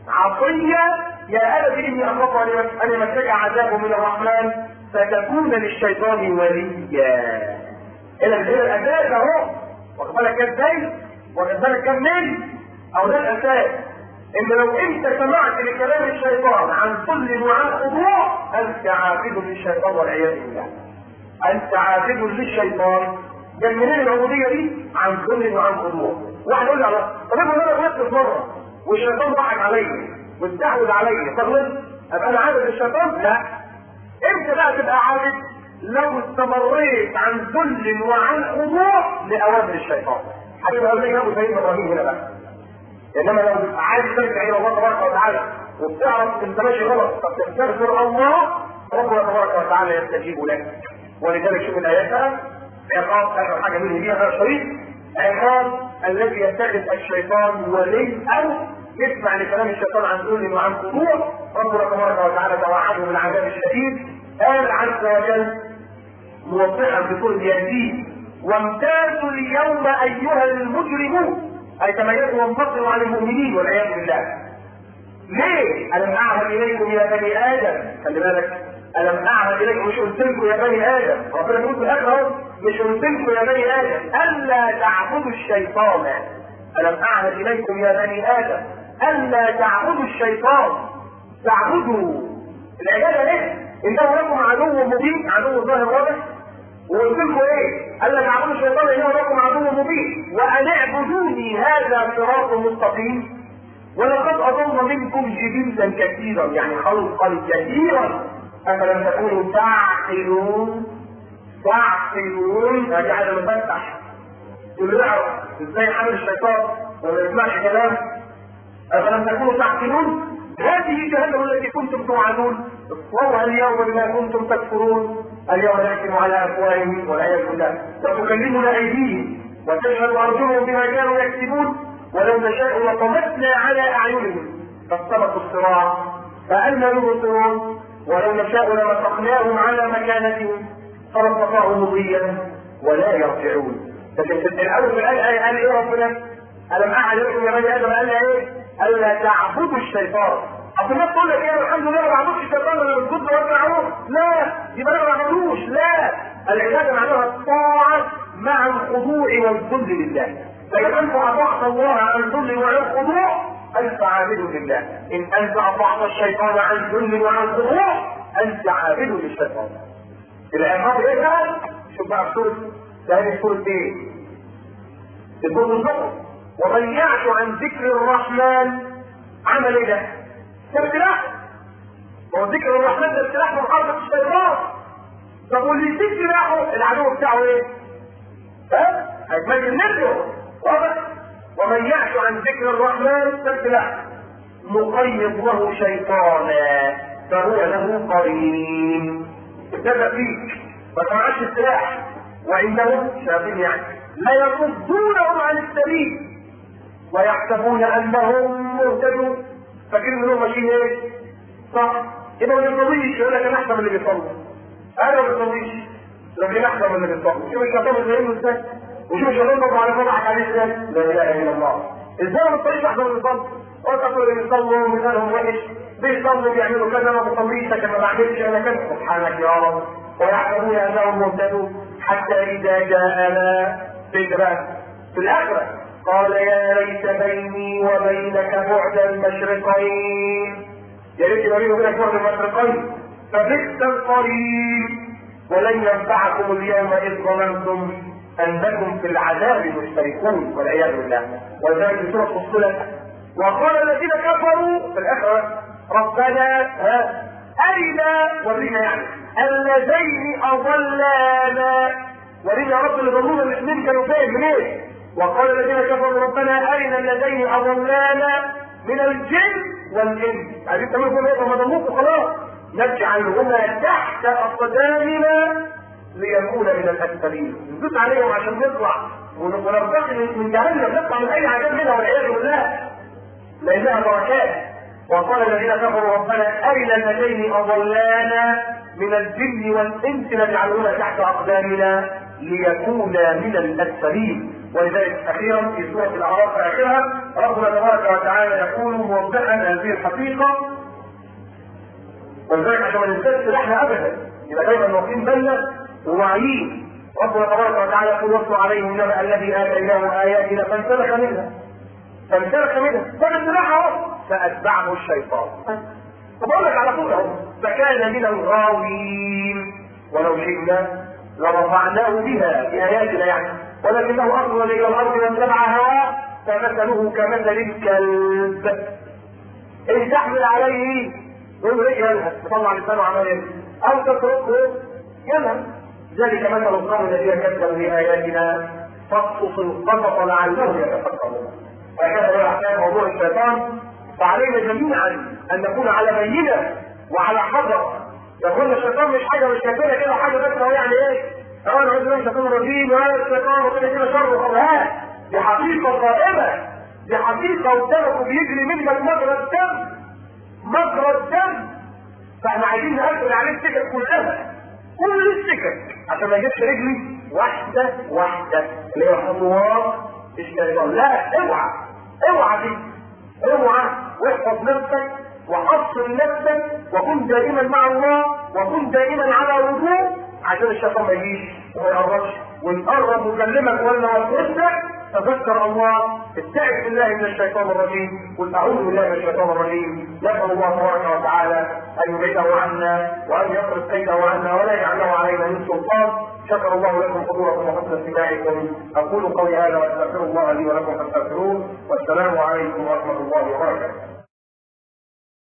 عصيا يا ابت اني اخاف ان يمسك عذاب من الرحمن فتكون للشيطان وليا الى الى الاساس اهو واخد بالك ازاي؟ واخد بالك كم من؟ او ده الاساس ان لو انت سمعت لكلام الشيطان عن كل وعن خضوع انت عابد للشيطان والعياذ بالله انت عابد للشيطان جاي منين العبوديه دي؟ عن كل وعن خضوع واحد يقول لي الله طب انا انا غلطت مره والشيطان ضحك عليا واستحوذ عليا طب ابقى انا عابد للشيطان؟ لا امتى بقى تبقى عابد لو استمريت عن ذل وعن خضوع لاوامر الشيطان هتبقى زي ابو سيدنا ابراهيم هنا بقى انما لو عايز ترجع الى الله تبارك وتعالى وبتعرف انت ماشي غلط فبتستغفر الله ربنا تبارك وتعالى يستجيب لك ولذلك شوف الايات بقى عقاب اخر حاجه منه دي هذا الشريط عقاب الذي يتخذ الشيطان ولي او يسمع لكلام الشيطان عن ذل وعن خضوع ربنا تبارك وتعالى توعده بالعذاب الشديد قال عز وجل موضحا بكل يهديه وامتازوا اليوم ايها المجرمون اي تميزوا وانتصروا عن المؤمنين والعياذ بالله ليه؟ الم اعهد اليكم يا بني ادم خلي بالك الم اعهد اليكم مش قلت لكم يا بني ادم ربنا بيقول في الاخر اهو مش قلت لكم يا بني ادم الا تعبدوا الشيطان الم اعهد اليكم يا بني ادم الا تعبدوا الشيطان تعبدوا العباده ليه؟ انه لكم عدو مبين عدو ظاهر واضح وقلت لكم ايه؟ قال لك اعبدوا الشيطان انه لكم عدو مبين وان اعبدوني هذا صراط مستقيم ولقد اضل منكم جبلا كثيرا يعني خلقا كثيرا افلم تكونوا تعقلون تعقلون هذه حاجه مفتح تقول له اعرف ازاي حامل الشيطان وما يسمعش كلام افلم تكونوا تعقلون هذه جهنم التي كنتم توعدون اصلوها اليوم بما كنتم تكفرون اليوم نحكم على افواههم والعياذ بالله وتكلمنا ايديهم وتشهد ارجلهم بما كانوا يكسبون ولو نشاء لطمسنا على اعينهم فاستبقوا الصراع فأنا يبصرون ولو نشاء لمسخناهم على مكانتهم فما استطاعوا مضيا ولا يرجعون لكن في الاول في الايه قال ايه ربنا؟ الم اعهد لكم يا بني ادم قال ايه؟ قال لا تعبدوا الشيطان اصل الناس تقول لك ايه الحمد لله ما بعبدش الشيطان انا بسجد وارجع معروف لا يبقى انا ما بعبدوش لا العباده معناها الطاعه مع الخضوع والذل لله فإذا أنت أطعت الله عن الذل وعن الخضوع أنت عابد لله إن أنت أطعت الشيطان عن الذل وعن الخضوع أنت عابد للشيطان العقاب إيه بقى؟ شوف بقى سورة ده سورة إيه؟ الجزء الفقر ومن يعش عن ذكر الرحمن عمل إيه ده؟ ده ابتلاء هو ذكر الرحمن ده ابتلاء من حركة الشيطان طب واللي يسيب سلاحه العدو بتاعه ايه؟ ها؟ هيتمجد نفسه واضح؟ ومن يعش عن ذكر الرحمن فابتلاء نقيض له شيطانا فهو له قرين ابتدى فيك ما سمعش السلاح وعندهم شياطين يعني لا يصدونهم عن السبيل ويحسبون انهم مهتدون فاكرين انهم ماشيين ايه؟ صح؟ يبقى ما بيصليش يقول لك انا احسن من اللي بيصلي انا ما بيصليش لكن احسن من اللي بيصلي شوف الشيطان بيعمل ازاي وشوف الشيطان برضه على فضحك عليه ازاي لا اله الا الله ازاي ما بتصليش احسن من اللي بيصلي وتقول اللي بيصلوا مثالهم وحش بيصلوا بيعملوا كذا ما بصليش لكن ما بعملش انا كذا سبحانك يا رب ويحسبون انهم مهتدون حتى اذا جاءنا في بقى في الاخره قال يا ليت بيني وبينك بعد المشرقين يا ريت بيني وبينك بعد المشرقين فبئس القرين ولن ينفعكم اليوم اذ ظننتم انكم في العذاب مشتركون والعياذ بالله ولذلك في سوره فصلت وقال الذين كفروا في الاخره ربنا ها أرنا ورينا يعني اللذين أضلانا ورينا يا رب اللي ضلونا الاثنين كانوا فين منين؟ وقال الذين كفروا ربنا أرنا اللذين أضلانا من الجن والإنس عايزين تعملوا فيهم ايه؟ ما ضلوكوا خلاص نجعلهما تحت أقدامنا ليكون من الأسفلين ندوس عليهم عشان نطلع ونرتقي من جهنم نطلع من أي عذاب منها والعياذ بالله لأنها بركات وقال الذين كفروا ربنا أرنا اللذين أضلانا من الجن والإنس نجعلهما تحت أقدامنا ليكونا من الأسفلين ولذلك أخيرا في سورة الأعراف آخرها ربنا تبارك وتعالى يقول موضحا هذه الحقيقة ولذلك عشان ما ننساش سلاحنا أبدا يبقى دايما واخدين بالنا وواعيين ربنا تبارك وتعالى يقول واتلو عليهم النبأ الذي آتيناه آياتنا فانسلخ منها فانسلخ منها خد السلاح اهو فاتبعه الشيطان فبقول لك على طول اهو فكان من الغاوين ولو شئنا لرفعناه بها باياتنا يعني ولكنه اخرج الى الارض واتبع هواه فمثله كمثل الكلب ان تحمل عليه يقول ايه يلهث تطلع لسانه عمال يلهث او تتركه يلهث ذلك مثل القوم الذين كذبوا باياتنا فاقصص القصص لعلهم يتفكرون هكذا هو احكام موضوع الشيطان فعلينا جميعا ان نكون على بينه وعلى حذر يقول الشيطان مش حاجه مش كافيه كده حاجه بس هو يعني ايه؟ اه انا عايز الشيطان الرجيم وهذا الشيطان وكده كده شر وخبرات دي حقيقه قائمه دي حقيقه قدامك وبيجري منك مجرى الدم مجرى الدم فاحنا عايزين نقفل عليه السكك كلها كل السكك عشان ما يجيبش رجلي واحده واحده اللي هي خطوات الشيطان لا اوعى اوعى دي اوعى واحفظ نفسك وحصن نفسك وكن دائما مع الله وكن دائما على وضوء عشان الشيطان ما يجيش وما يقربش ونقرب ونكلمك ولا نوسوسك تذكر الله استعذ بالله من الشيطان الرجيم قل اعوذ بالله من الشيطان الرجيم نسال الله تبارك وتعالى ان يبعده عنا وان يصرف كيده عنا ولا يجعله علينا من سلطان شكر الله لكم حضوركم وحسن استماعكم اقول قولي هذا واستغفر الله لي ولكم فاستغفروه والسلام عليكم ورحمه الله وبركاته